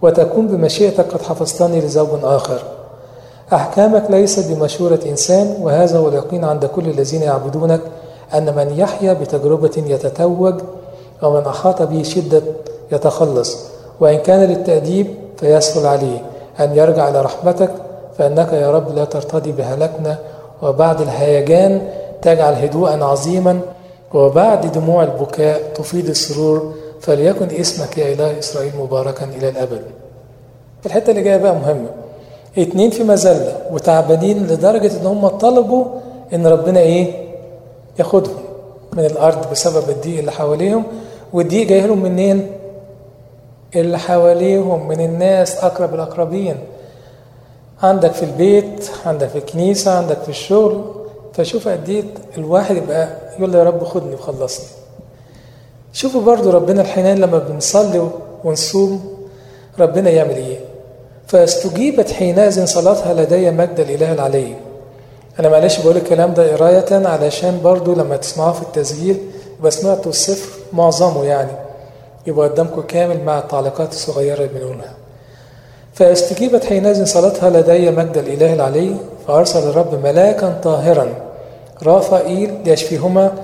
وتكون بمشيئتك قد حفظتني لزوج آخر أحكامك ليست بمشورة إنسان وهذا هو اليقين عند كل الذين يعبدونك أن من يحيا بتجربة يتتوج ومن أحاط به شدة يتخلص وإن كان للتأديب فيسهل عليه أن يرجع إلى رحمتك فإنك يا رب لا ترتضي بهلكنا وبعد الهيجان تجعل هدوءا عظيما وبعد دموع البكاء تفيض السرور فليكن اسمك يا إله إسرائيل مباركا إلى الأبد الحتة اللي جاية بقى مهمة اتنين في مذلة وتعبانين لدرجة ان هم طلبوا ان ربنا ايه ياخدهم من الارض بسبب الضيق اللي حواليهم والضيق جاي لهم منين اللي حواليهم من الناس اقرب الاقربين عندك في البيت عندك في الكنيسة عندك في الشغل فشوف قد ايه الواحد يبقى يقول له يا رب خدني وخلصني شوفوا برضو ربنا الحنان لما بنصلي ونصوم ربنا يعمل ايه فاستجيبت حينئذ صلاتها لدي مجد الاله العلي انا معلش بقول الكلام ده قرايه علشان برضو لما تسمعوه في التسجيل يبقى سمعتوا الصفر معظمه يعني يبقى قدامكم كامل مع التعليقات الصغيره اللي بنقولها فاستجيبت حينئذ صلاتها لدي مجد الاله العلي فارسل الرب ملاكا طاهرا رافائيل ليشفيهما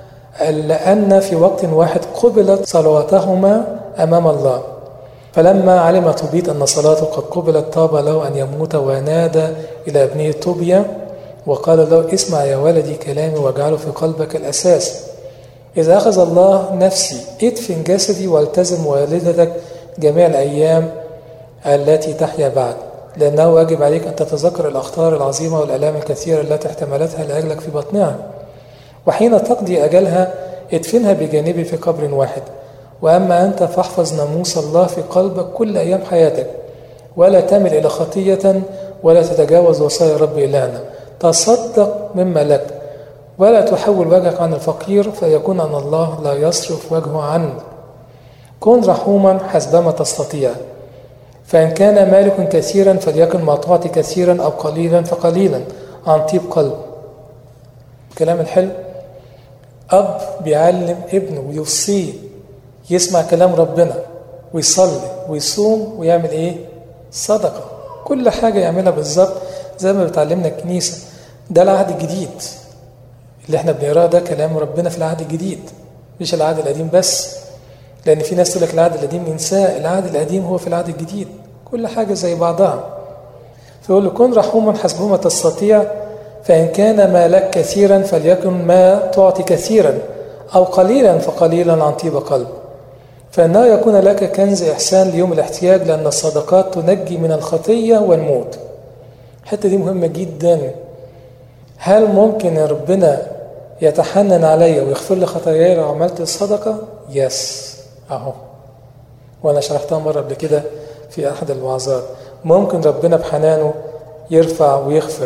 لأن في وقت واحد قبلت صلواتهما أمام الله فلما علم توبيت أن صلاته قد قبلت طاب له أن يموت ونادى إلى ابنه طوبيا وقال له اسمع يا ولدي كلامي واجعله في قلبك الأساس إذا أخذ الله نفسي ادفن جسدي والتزم والدتك جميع الأيام التي تحيا بعد لأنه واجب عليك أن تتذكر الأخطار العظيمة والآلام الكثيرة التي احتملتها لأجلك في بطنها وحين تقضي أجلها ادفنها بجانبي في قبر واحد وأما أنت فاحفظ ناموس الله في قلبك كل أيام حياتك ولا تمل إلى خطية ولا تتجاوز وصايا رب إلهنا تصدق مما لك ولا تحول وجهك عن الفقير فيكون أن الله لا يصرف وجهه عنك كن رحوما حسبما تستطيع فإن كان مالك كثيرا فليكن ما تعطي كثيرا أو قليلا فقليلا عن طيب قلب كلام الحلو أب بيعلم ابنه ويوصيه يسمع كلام ربنا ويصلي ويصوم ويعمل إيه؟ صدقة كل حاجة يعملها بالظبط زي ما بتعلمنا الكنيسة ده العهد الجديد اللي احنا بنقراه ده كلام ربنا في العهد الجديد مش العهد القديم بس لأن في ناس تقول لك العهد القديم ننساه العهد القديم هو في العهد الجديد كل حاجة زي بعضها فيقول له كن رحوما حسبما تستطيع فإن كان مالك كثيرا فليكن ما تعطي كثيرا أو قليلا فقليلا عن طيب قلب فإنه يكون لك كنز إحسان ليوم الاحتياج لأن الصدقات تنجي من الخطية والموت الحتة دي مهمة جدا هل ممكن ربنا يتحنن عليا ويغفر لي خطاياي لو عملت الصدقة؟ يس أهو وأنا شرحتها مرة قبل كده في أحد الوعظات ممكن ربنا بحنانه يرفع ويغفر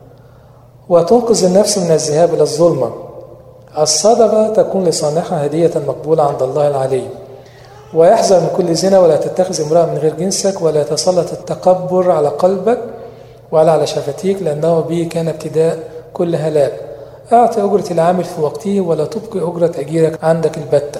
وتنقذ النفس من الذهاب إلى الظلمة الصدقة تكون لصانعها هدية مقبولة عند الله العلي ويحذر من كل زنا ولا تتخذ امرأة من غير جنسك ولا يتسلط التكبر على قلبك ولا على شفتيك لأنه به كان ابتداء كل هلاك أعطي أجرة العامل في وقته ولا تبقي أجرة أجيرك عندك البتة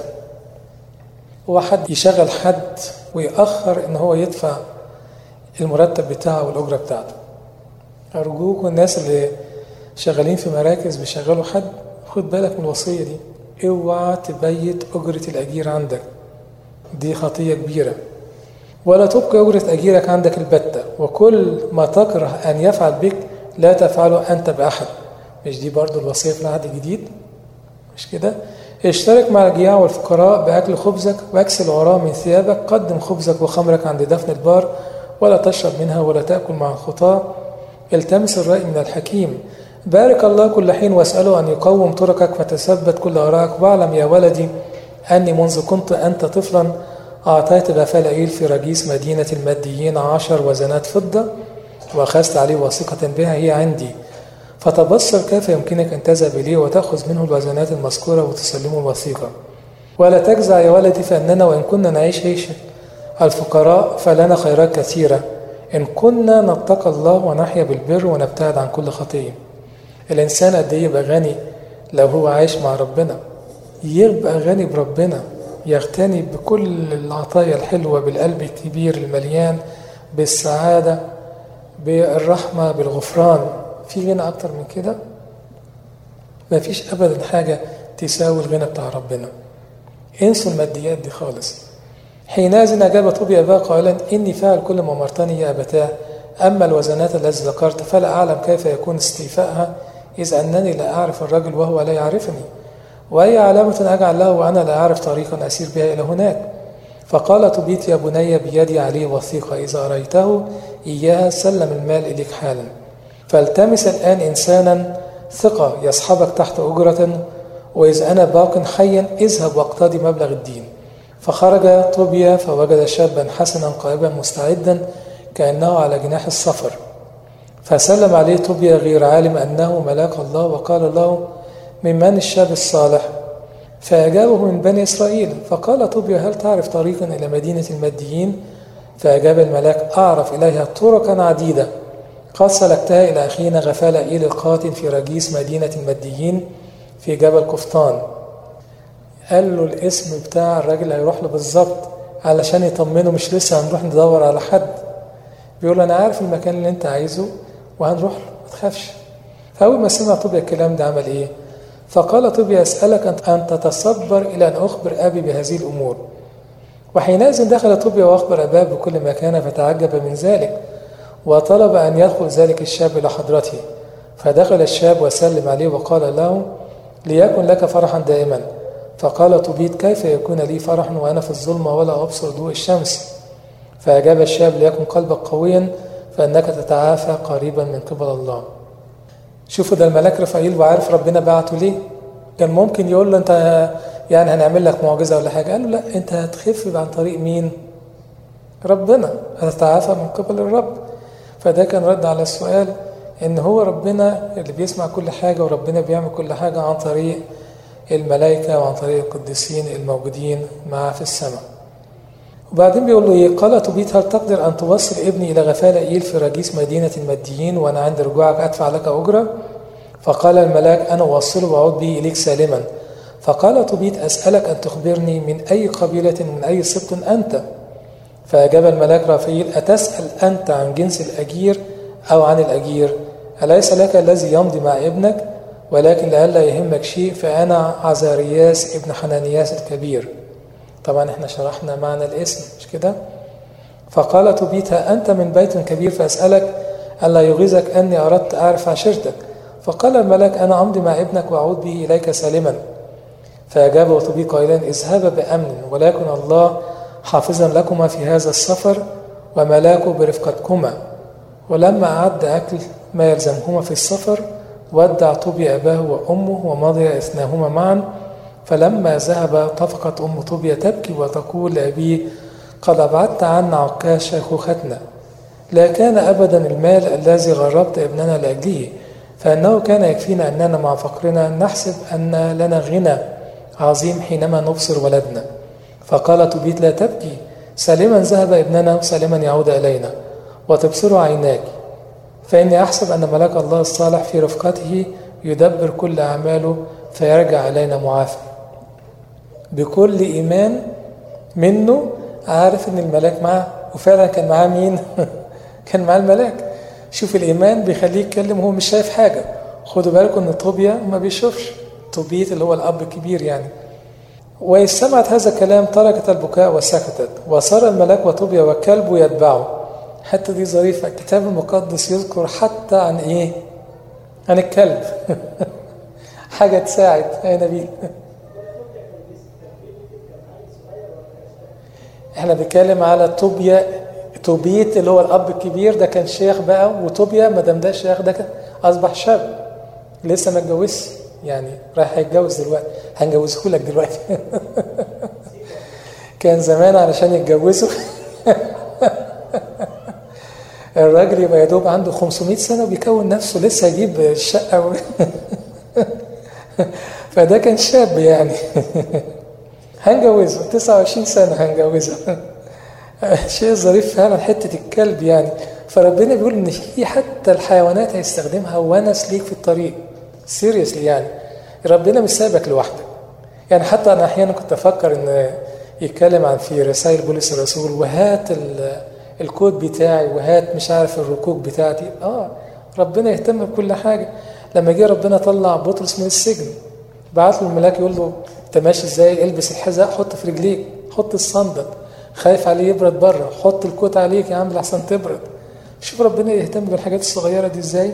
هو حد يشغل حد ويأخر إن هو يدفع المرتب بتاعه والأجرة بتاعته أرجوكم الناس اللي شغالين في مراكز بيشغلوا حد خد بالك من الوصية دي اوعى تبيت أجرة الأجير عندك دي خطية كبيرة ولا تبقي أجرة أجيرك عندك البتة وكل ما تكره أن يفعل بك لا تفعله أنت بأحد مش دي برضو الوصية في العهد الجديد مش كده اشترك مع الجياع والفقراء بأكل خبزك واكسل عراه من ثيابك قدم خبزك وخمرك عند دفن البار ولا تشرب منها ولا تأكل مع الخطاة التمس الرأي من الحكيم بارك الله كل حين واسأله أن يقوم طرقك فتثبت كل آرائك واعلم يا ولدي أني منذ كنت أنت طفلا أعطيت بفلائيل في رجيس مدينة الماديين عشر وزنات فضة وأخذت عليه وثيقة بها هي عندي فتبصر كيف يمكنك أن تذهب إليه وتأخذ منه الوزنات المذكورة وتسلمه الوثيقة ولا تجزع يا ولدي فأننا وإن كنا نعيش عيشة الفقراء فلنا خيرات كثيرة إن كنا نتقى الله ونحيا بالبر ونبتعد عن كل خطية الإنسان قد إيه يبقى غني لو هو عايش مع ربنا يبقى غني بربنا يغتني بكل العطايا الحلوة بالقلب الكبير المليان بالسعادة بالرحمة بالغفران في غنى أكتر من كده ما فيش أبدا حاجة تساوي الغنى بتاع ربنا انسوا الماديات دي خالص حينئذ أجاب طوبي أباه قائلا إني فاعل كل ما أمرتني يا أبتاه أما الوزنات التي ذكرت فلا أعلم كيف يكون استيفاءها إذ أنني لا أعرف الرجل وهو لا يعرفني وأي علامة أجعل له وأنا لا أعرف طريقا أسير بها إلى هناك فقال تبيت يا بني بيدي عليه وثيقة إذا أريته إياها سلم المال إليك حالا فالتمس الآن إنسانا ثقة يصحبك تحت أجرة وإذ أنا باق حيا اذهب واقتضي مبلغ الدين فخرج طوبيا فوجد شابا حسنا قائبا مستعدا كأنه على جناح السفر فسلم عليه طوبيا غير عالم أنه ملاك الله وقال له من من الشاب الصالح فأجابه من بني إسرائيل فقال طوبيا هل تعرف طريقا إلى مدينة الماديين فأجاب الملاك أعرف إليها طرقا عديدة قد سلكتها إلى أخينا غفال إيل القاتل في رجيس مدينة الماديين في جبل قفطان قال له الاسم بتاع الراجل هيروح له بالظبط علشان يطمنه مش لسه هنروح ندور على حد بيقول له انا عارف المكان اللي انت عايزه وهنروح له ما تخافش فاول ما سمع طوبيا الكلام ده عمل ايه فقال طوبيا اسالك ان تتصبر الى ان اخبر ابي بهذه الامور وحينئذ دخل طوبيا واخبر اباه بكل ما كان فتعجب من ذلك وطلب ان يدخل ذلك الشاب الى حضرته فدخل الشاب وسلم عليه وقال له ليكن لك فرحا دائما فقال طبيت كيف يكون لي فرح وأنا في الظلمة ولا أبصر ضوء الشمس فأجاب الشاب ليكن قلبك قويا فإنك تتعافى قريبا من قبل الله شوفوا ده الملاك رفائيل وعارف ربنا بعته ليه كان ممكن يقول له أنت يعني هنعمل لك معجزة ولا حاجة قال له لا أنت هتخف عن طريق مين ربنا هتتعافى من قبل الرب فده كان رد على السؤال ان هو ربنا اللي بيسمع كل حاجة وربنا بيعمل كل حاجة عن طريق الملائكة وعن طريق القديسين الموجودين معاه في السماء وبعدين بيقول له ايه قال تبيت هل تقدر ان توصل ابني الى غفال ايل في رجيس مدينة الماديين وانا عند رجوعك ادفع لك اجرة فقال الملاك انا اوصله واعود به اليك سالما فقال تبيت اسالك ان تخبرني من اي قبيلة من اي سبط انت فاجاب الملاك رافيل اتسال انت عن جنس الاجير او عن الاجير أليس لك الذي يمضي مع ابنك ولكن لئلا يهمك شيء فأنا عزارياس ابن حنانياس الكبير طبعا احنا شرحنا معنى الاسم مش كده فقال تبيتها أنت من بيت كبير فأسألك ألا يغيظك أني أردت أعرف عشيرتك فقال الملك أنا أمضي مع ابنك وأعود به إليك سالما فأجاب وطبي قائلا اذهبا بأمن ولكن الله حافظا لكما في هذا السفر وملاكه برفقتكما ولما أعد أكل ما يلزمهما في السفر ودع طوبيا أباه وأمه ومضي اثناهما معا فلما ذهب طفقت أم طوبيا تبكي وتقول لأبيه قد أبعدت عنا عكاز شيخوختنا لا كان أبدا المال الذي غربت ابننا لأجله فإنه كان يكفينا أننا مع فقرنا نحسب أن لنا غنى عظيم حينما نبصر ولدنا فقال تبيت لا تبكي سالما ذهب ابننا سالما يعود إلينا وتبصر عيناك فإني أحسب أن ملاك الله الصالح في رفقته يدبر كل أعماله فيرجع علينا معافى بكل إيمان منه عارف إن الملاك معاه وفعلا كان معاه مين؟ كان معاه الملاك شوف الإيمان بيخليه يتكلم وهو مش شايف حاجة خدوا بالكم إن طوبيا ما بيشوفش طوبيت اللي هو الأب الكبير يعني وإذ سمعت هذا الكلام تركت البكاء وسكتت وصار الملاك وطوبيا والكلب يتبعه الحته دي ظريفه الكتاب المقدس يذكر حتى عن ايه عن الكلب حاجه تساعد يا نبيل احنا بنتكلم على طوبيا توبيت اللي هو الاب الكبير ده كان شيخ بقى وطوبيا ما دام ده شيخ ده اصبح شاب لسه ما اتجوزش يعني رايح هيتجوز دلوقتي هنجوزه لك دلوقتي كان زمان علشان يتجوزوا الراجل يبقى يا دوب عنده 500 سنه وبيكون نفسه لسه يجيب الشقه و... فده كان شاب يعني هنجوزه 29 سنه هنجوزه شيء ظريف فعلا حته الكلب يعني فربنا بيقول ان في حتى الحيوانات هيستخدمها ونس ليك في الطريق سيريسلي يعني ربنا مش سايبك لوحدك يعني حتى انا احيانا كنت افكر ان يتكلم عن في رسائل بولس الرسول وهات الكود بتاعي وهات مش عارف الركوك بتاعتي اه ربنا يهتم بكل حاجه لما جه ربنا طلع بطرس من السجن بعت له الملاك يقول له انت ماشي ازاي البس الحذاء حط في رجليك حط الصندل خايف عليه يبرد بره حط الكوت عليك يا عم لحسن تبرد شوف ربنا يهتم بالحاجات الصغيره دي ازاي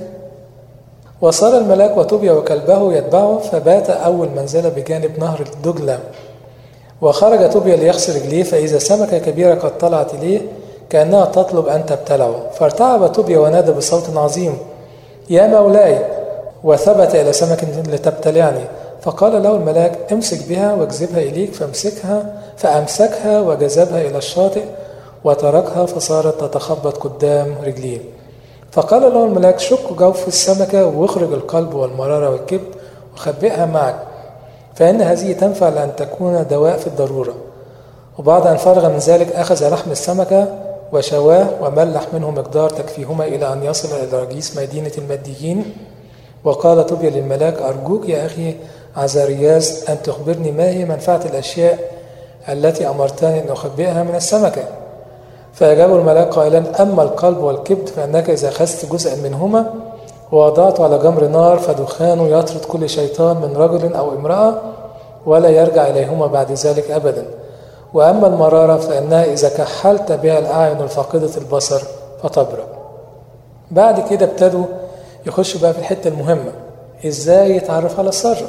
وصار الملاك وطوبيا وكلبه يتبعه فبات أول منزلة بجانب نهر الدجلة وخرج طوبيا ليغسل رجليه فإذا سمكة كبيرة قد طلعت إليه كأنها تطلب أن تبتلعه فارتعب طوبيا ونادى بصوت عظيم يا مولاي وثبت إلى سمك لتبتلعني فقال له الملاك امسك بها واجذبها إليك فامسكها فأمسكها وجذبها إلى الشاطئ وتركها فصارت تتخبط قدام رجليه فقال له الملاك شق جوف السمكة واخرج القلب والمرارة والكبد وخبئها معك فإن هذه تنفع لأن تكون دواء في الضرورة وبعد أن فرغ من ذلك أخذ لحم السمكة وشواه وملح منه مقدار تكفيهما إلى أن يصل إلى رجيس مدينة الماديين وقال طوبيا للملاك أرجوك يا أخي عزارياز أن تخبرني ما هي منفعة الأشياء التي أمرتني أن أخبئها من السمكة فأجابه الملاك قائلا أما القلب والكبد فإنك إذا أخذت جزءا منهما ووضعته على جمر نار فدخانه يطرد كل شيطان من رجل أو امرأة ولا يرجع إليهما بعد ذلك أبدا وأما المرارة فإنها إذا كحلت بها الأعين الفاقدة البصر فتبرأ بعد كده ابتدوا يخشوا بقى في الحتة المهمة إزاي يتعرف على السر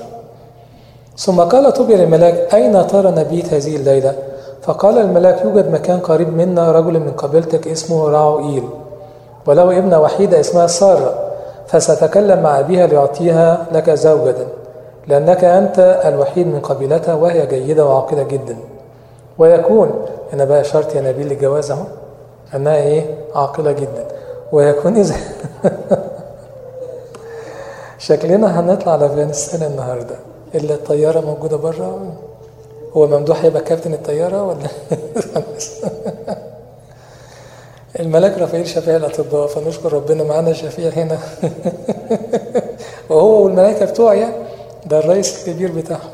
ثم قال طوبيا للملاك أين ترى نبيت هذه الليلة فقال الملاك يوجد مكان قريب منا رجل من قبيلتك اسمه راعوئيل وله ابنة وحيدة اسمها سارة فستكلم مع أبيها ليعطيها لك زوجة لأنك أنت الوحيد من قبيلتها وهي جيدة وعاقلة جدا ويكون هنا بقى شرط يا نبيل للجواز اهو انها ايه عاقله جدا ويكون اذا شكلنا هنطلع على افغانستان النهارده الا الطياره موجوده بره هو ممدوح يبقى كابتن الطياره ولا الملاك رافائيل شفيع الاطباء فنشكر ربنا معانا شفيع هنا وهو والملائكه بتوعه يعني ده الرئيس الكبير بتاعهم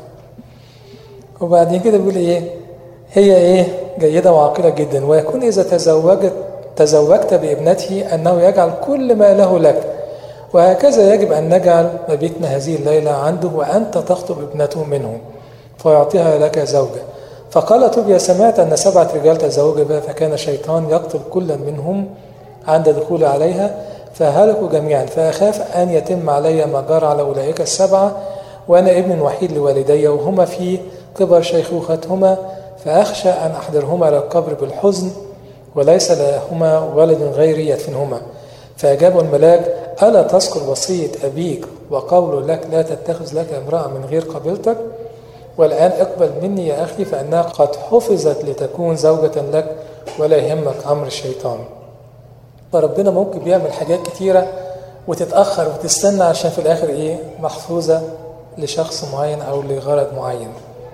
وبعدين كده بيقول ايه هي ايه جيده وعاقله جدا ويكون اذا تزوجت تزوجت بابنته انه يجعل كل ما له لك وهكذا يجب ان نجعل مبيتنا هذه الليله عنده وانت تخطب ابنته منه فيعطيها لك زوجه فقال طوبيا سمعت ان سبعه رجال تزوج بها فكان الشيطان يقتل كل منهم عند دخول عليها فهلكوا جميعا فاخاف ان يتم علي ما جرى على اولئك السبعه وانا ابن وحيد لوالدي وهما في كبر شيخوختهما فأخشى أن أحضرهما إلى القبر بالحزن وليس لهما ولد غيري يدفنهما فأجاب الملاك ألا تذكر وصية أبيك وقوله لك لا تتخذ لك امرأة من غير قبيلتك والآن اقبل مني يا أخي فإنها قد حفظت لتكون زوجة لك ولا يهمك أمر الشيطان فربنا ممكن بيعمل حاجات كتيرة وتتأخر وتستنى عشان في الآخر إيه محفوظة لشخص معين أو لغرض معين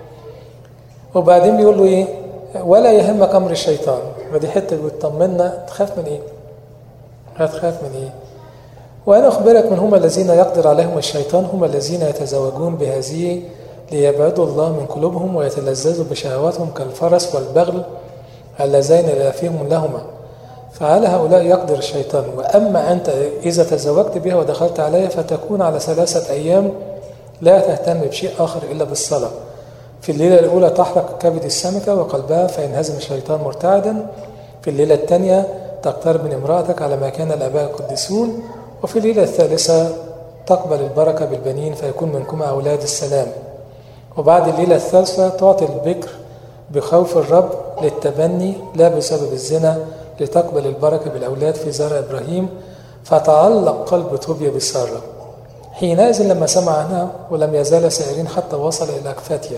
وبعدين بيقول له ايه ولا يهمك امر الشيطان ودي حته بتطمنا تخاف من ايه هتخاف من ايه وانا اخبرك من هم الذين يقدر عليهم الشيطان هم الذين يتزوجون بهذه ليبعدوا الله من قلوبهم ويتلذذوا بشهواتهم كالفرس والبغل اللذين لا فيهم لهما فعلى هؤلاء يقدر الشيطان واما انت اذا تزوجت بها ودخلت عليها فتكون على ثلاثه ايام لا تهتم بشيء اخر الا بالصلاه في الليلة الأولى تحرق كبد السمكة وقلبها فينهزم الشيطان مرتعدا في الليلة الثانية تقترب من امرأتك على ما كان الآباء القديسون وفي الليلة الثالثة تقبل البركة بالبنين فيكون منكما أولاد السلام وبعد الليلة الثالثة تعطي البكر بخوف الرب للتبني لا بسبب الزنا لتقبل البركة بالأولاد في زرع إبراهيم فتعلق قلب طوبيا بسارة حينئذ لما سمع عنها ولم يزال سائرين حتى وصل إلى أكفاتيا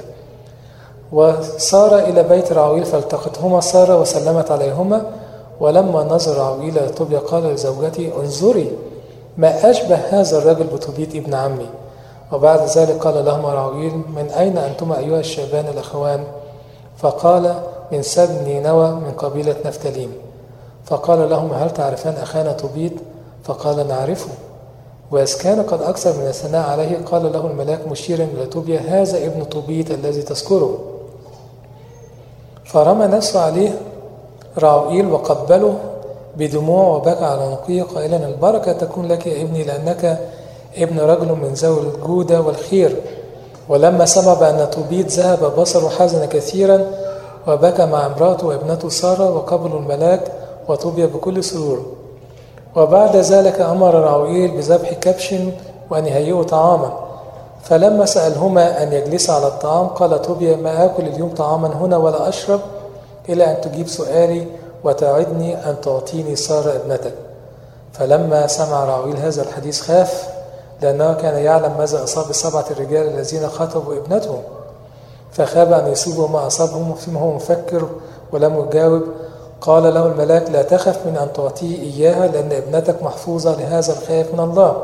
وصار إلى بيت راويل فالتقتهما سارة وسلمت عليهما ولما نظر راويل إلى طوبيا قال لزوجته انظري ما أشبه هذا الرجل بطوبيت ابن عمي وبعد ذلك قال لهما راويل من أين أنتما أيها الشيبان الأخوان فقال من سبن نينوى من قبيلة نفتاليم فقال لهما هل تعرفان أخانا طوبيت فقال نعرفه وإذ كان قد أكثر من الثناء عليه قال له الملاك مشيرا إلى طوبيا هذا ابن طوبيت الذي تذكره فرمى نفسه عليه راوئيل وقبله بدموع وبكى على نقيه قائلا البركة تكون لك يا ابني لأنك ابن رجل من ذوي الجودة والخير ولما سمع بأن توبيت ذهب بصره حزن كثيرا وبكى مع امرأته وابنته سارة وقبلوا الملاك وطوبي بكل سرور وبعد ذلك أمر راوئيل بذبح كبش وأن يهيئوا طعاما فلما سألهما أن يجلسا على الطعام قال طوبيا ما آكل اليوم طعاما هنا ولا أشرب إلى أن تجيب سؤالي وتعدني أن تعطيني سارة ابنتك فلما سمع راويل هذا الحديث خاف لأنه كان يعلم ماذا أصاب السبعة الرجال الذين خطبوا ابنتهم فخاب أن يصيبوا ما أصابهم فيما هو مفكر ولم يجاوب قال له الملاك لا تخف من أن تعطيه إياها لأن ابنتك محفوظة لهذا الخائف من الله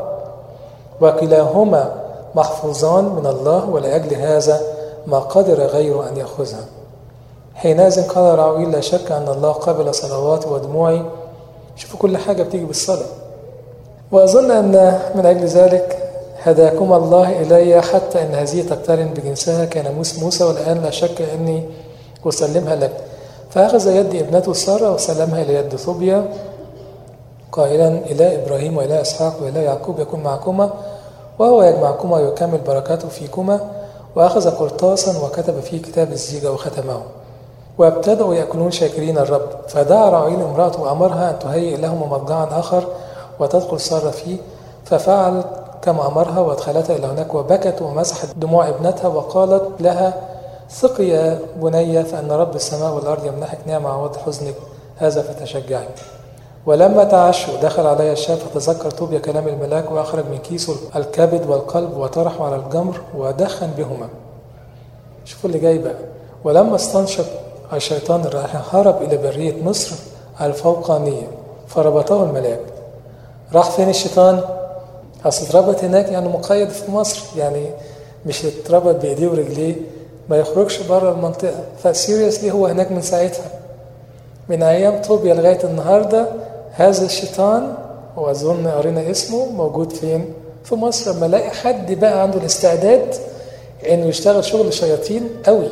وكلاهما محفوظان من الله ولأجل هذا ما قدر غيره أن يأخذها حينئذ قال راويل لا شك أن الله قبل صلواتي ودموعي شوفوا كل حاجة بتيجي بالصلاة وأظن أن من أجل ذلك هداكم الله إلي حتى أن هذه تقترن بجنسها كناموس موسى والآن لا شك أني أسلمها لك فأخذ يد ابنته سارة وسلمها إلى يد ثوبيا قائلا إلى إبراهيم وإلى إسحاق وإلى يعقوب يكون معكما وهو يجمعكما ويكمل بركاته فيكما وأخذ قرطاسا وكتب فيه كتاب الزيجة وختمه وابتدأوا يأكلون شاكرين الرب فدعا راعيل امرأته وأمرها أن تهيئ لهم مضجعا آخر وتدخل سارة فيه ففعلت كما أمرها وادخلتها إلى هناك وبكت ومسحت دموع ابنتها وقالت لها ثقي يا بني فأن رب السماء والأرض يمنحك نعمة عوض حزنك هذا فتشجعي ولما تعشوا دخل علي الشاب فتذكر طوبيا كلام الملاك وأخرج من كيسه الكبد والقلب وطرحه على الجمر ودخن بهما شوفوا اللي جاي بقى ولما استنشق الشيطان الرائح هرب إلى برية مصر الفوقانية فربطه الملاك راح فين الشيطان؟ أصل اتربط هناك يعني مقيد في مصر يعني مش اتربط بإيديه ورجليه ما يخرجش بره المنطقة فسيريسلي هو هناك من ساعتها من أيام طوبيا لغاية النهاردة هذا الشيطان وأظن قرينا اسمه موجود فين؟ في مصر لما الاقي حد بقى عنده الاستعداد انه يشتغل شغل شياطين قوي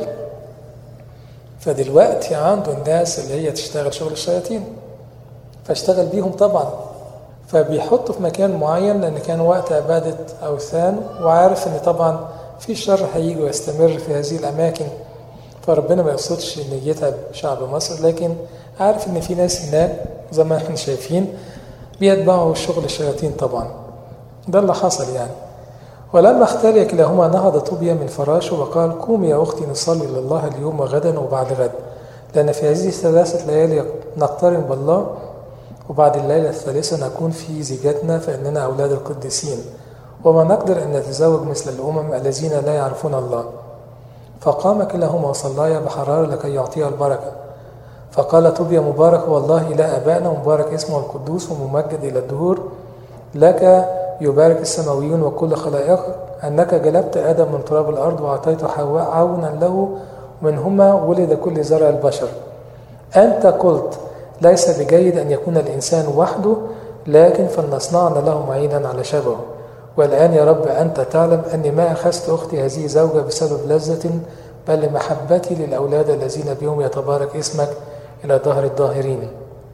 فدلوقتي عنده الناس اللي هي تشتغل شغل الشياطين فاشتغل بيهم طبعا فبيحطه في مكان معين لان كان وقت عباده اوثان وعارف ان طبعا في شر هيجي ويستمر في هذه الاماكن فربنا ما يقصدش ان يتعب شعب مصر لكن عارف ان في ناس هناك زي ما احنا شايفين بيتبعوا شغل الشياطين طبعا ده اللي حصل يعني ولما اختلي كلاهما نهض طوبيا من فراشه وقال قومي يا أختي نصلي لله اليوم وغدا وبعد غد لأن في هذه الثلاثة ليالي نقترن بالله وبعد الليلة الثالثة نكون في زيجتنا فإننا أولاد القديسين وما نقدر أن نتزوج مثل الأمم الذين لا يعرفون الله فقام كلاهما وصلايا بحرارة لكي يعطيها البركة فقال طوبيا مبارك والله إلى أبائنا مبارك اسمه القدوس وممجد إلى الدهور لك يبارك السماويون وكل خلائقك أنك جلبت آدم من تراب الأرض وأعطيت حواء عونا له ومنهما ولد كل زرع البشر أنت قلت ليس بجيد أن يكون الإنسان وحده لكن فلنصنعنا له معينا على شبهه والآن يا رب أنت تعلم أني ما أخذت أختي هذه زوجة بسبب لذة بل لمحبتي للأولاد الذين بهم يتبارك اسمك إلى ظهر الظاهرين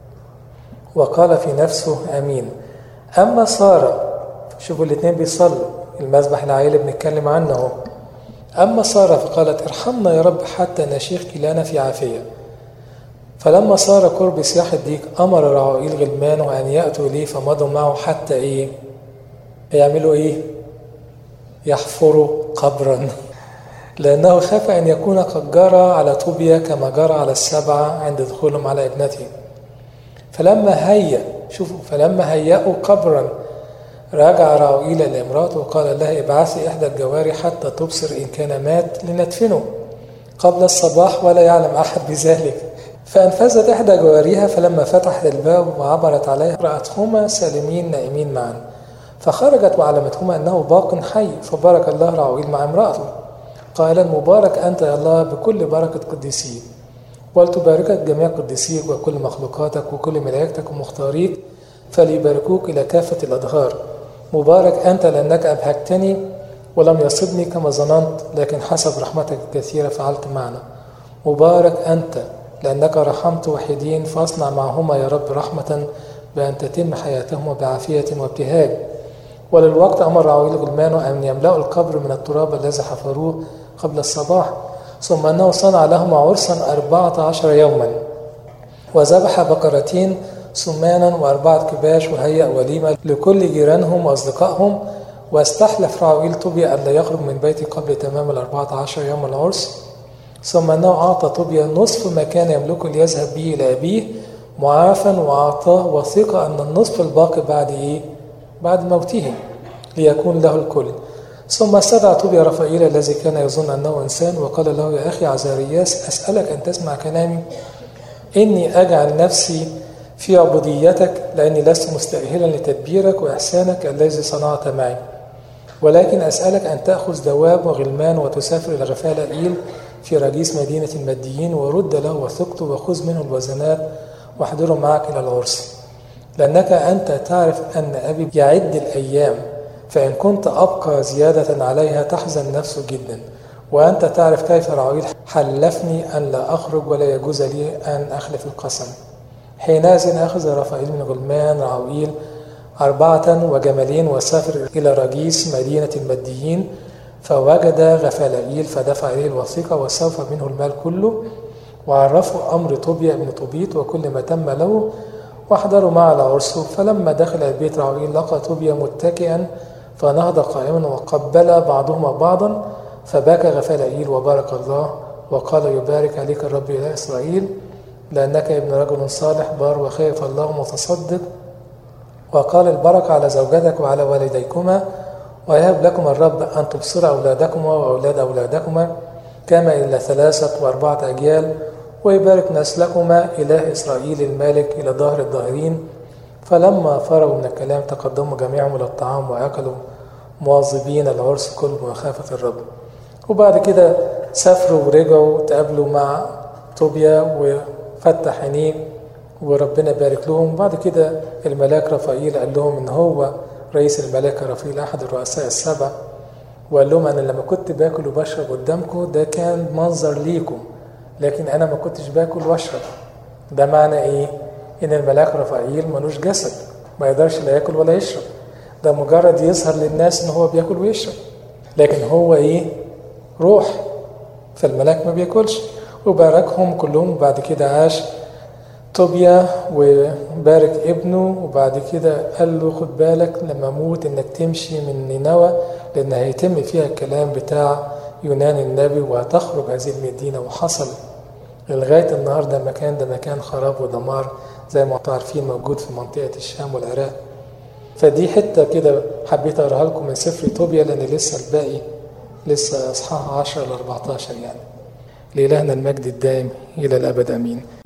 وقال في نفسه أمين أما سارة شوفوا الاثنين بيصلوا المذبح العائلي بنتكلم عنه اهو أما سارة فقالت ارحمنا يا رب حتى نشيخ كلانا في عافية فلما صار قرب سياح الديك أمر رعائيل غلمانه أن يأتوا إليه فمضوا معه حتى إيه يعملوا إيه يحفروا قبرا لأنه خاف أن يكون قد جرى على طوبيا كما جرى على السبعة عند دخولهم على ابنته فلما هيأ شوفوا فلما هيأوا قبرا رجع راويل لامراته وقال لها ابعثي إحدى الجواري حتى تبصر إن كان مات لندفنه قبل الصباح ولا يعلم أحد بذلك فأنفذت إحدى جواريها فلما فتحت الباب وعبرت عليها رأتهما سالمين نائمين معا فخرجت وعلمتهما أنه باق حي فبارك الله راويل مع امرأته قائلا مبارك أنت يا الله بكل بركة قديسيك ولتباركك جميع قديسيك وكل مخلوقاتك وكل ملائكتك ومختاريك فليباركوك إلى كافة الأدهار مبارك أنت لأنك أبهجتني ولم يصبني كما ظننت لكن حسب رحمتك الكثيرة فعلت معنا مبارك أنت لأنك رحمت وحيدين فاصنع معهما يا رب رحمة بأن تتم حياتهما بعافية وابتهاج وللوقت أمر راعي غلمان أن يملأوا القبر من التراب الذي حفروه قبل الصباح ثم أنه صنع لهما عرسا أربعة عشر يوما وذبح بقرتين سمانا وأربعة كباش وهيأ وليمة لكل جيرانهم وأصدقائهم واستحلف راعويل طوبيا ألا يخرج من بيته قبل تمام الأربعة عشر يوم العرس ثم أنه أعطى طوبيا نصف ما كان يملكه ليذهب به إلى أبيه معافا وأعطاه وثيقة أن النصف الباقي بعد إيه؟ بعد موته ليكون له الكل ثم استدعى طوبيا رفائيل الذي كان يظن أنه إنسان وقال له يا أخي عزارياس أسألك أن تسمع كلامي إني أجعل نفسي في عبوديتك لأني لست مستأهلا لتدبيرك وإحسانك الذي صنعت معي ولكن أسألك أن تأخذ دواب وغلمان وتسافر إلى غفال إيل في رجيس مدينة الماديين ورد له وثقته وخذ منه الوزنات واحضره معك إلى العرس لأنك أنت تعرف أن أبي يعد الأيام فإن كنت أبقى زيادة عليها تحزن نفسه جدا وأنت تعرف كيف رعويل حلفني أن لا أخرج ولا يجوز لي أن أخلف القسم حينئذ أخذ رفائيل من غلمان رعويل أربعة وجملين وسافر إلى رجيس مدينة الماديين فوجد غفالائيل فدفع إليه الوثيقة وسوف منه المال كله وعرفه أمر طوبيا بن طوبيت وكل ما تم له واحضروا معه على عرسه فلما دخل البيت رعويل لقى طوبيا متكئا فنهض قائما وقبل بعضهما بعضا فبكى غفالائيل وبارك الله وقال يبارك عليك الرب إله إسرائيل لأنك ابن رجل صالح بار وخائف الله متصدق وقال البركة على زوجتك وعلى والديكما ويهب لكم الرب أن تبصر أولادكما وأولاد أولادكما كما إلى ثلاثة وأربعة أجيال ويبارك نسلكما إله إسرائيل المالك إلى ظهر الظاهرين فلما فرغوا من الكلام تقدموا جميعهم إلى الطعام وأكلوا مواظبين العرس كل مخافة الرب وبعد كده سافروا ورجعوا تقابلوا مع طوبيا وفتح عينيه وربنا بارك لهم بعد كده الملاك رفائيل قال لهم ان هو رئيس الملائكه رفائيل احد الرؤساء السبع وقال لهم انا لما كنت باكل وبشرب قدامكم ده كان منظر ليكم لكن انا ما كنتش باكل واشرب ده معنى ايه ان الملاك رفائيل ملوش جسد ما يقدرش لا ياكل ولا يشرب ده مجرد يظهر للناس ان هو بياكل ويشرب لكن هو ايه روح فالملاك ما بياكلش وباركهم كلهم وبعد كده عاش طوبيا وبارك ابنه وبعد كده قال له خد بالك لما اموت انك تمشي من نينوى لان هيتم فيها الكلام بتاع يونان النبي وهتخرج هذه المدينه وحصل لغايه النهارده المكان ده مكان خراب ودمار زي ما انتم عارفين موجود في منطقه الشام والعراق فدي حته كده حبيت اقراها لكم من سفر طوبيا لان لسه الباقي لسه اصحاح 10 ل 14 يعني لإلهنا المجد الدائم إلى الأبد آمين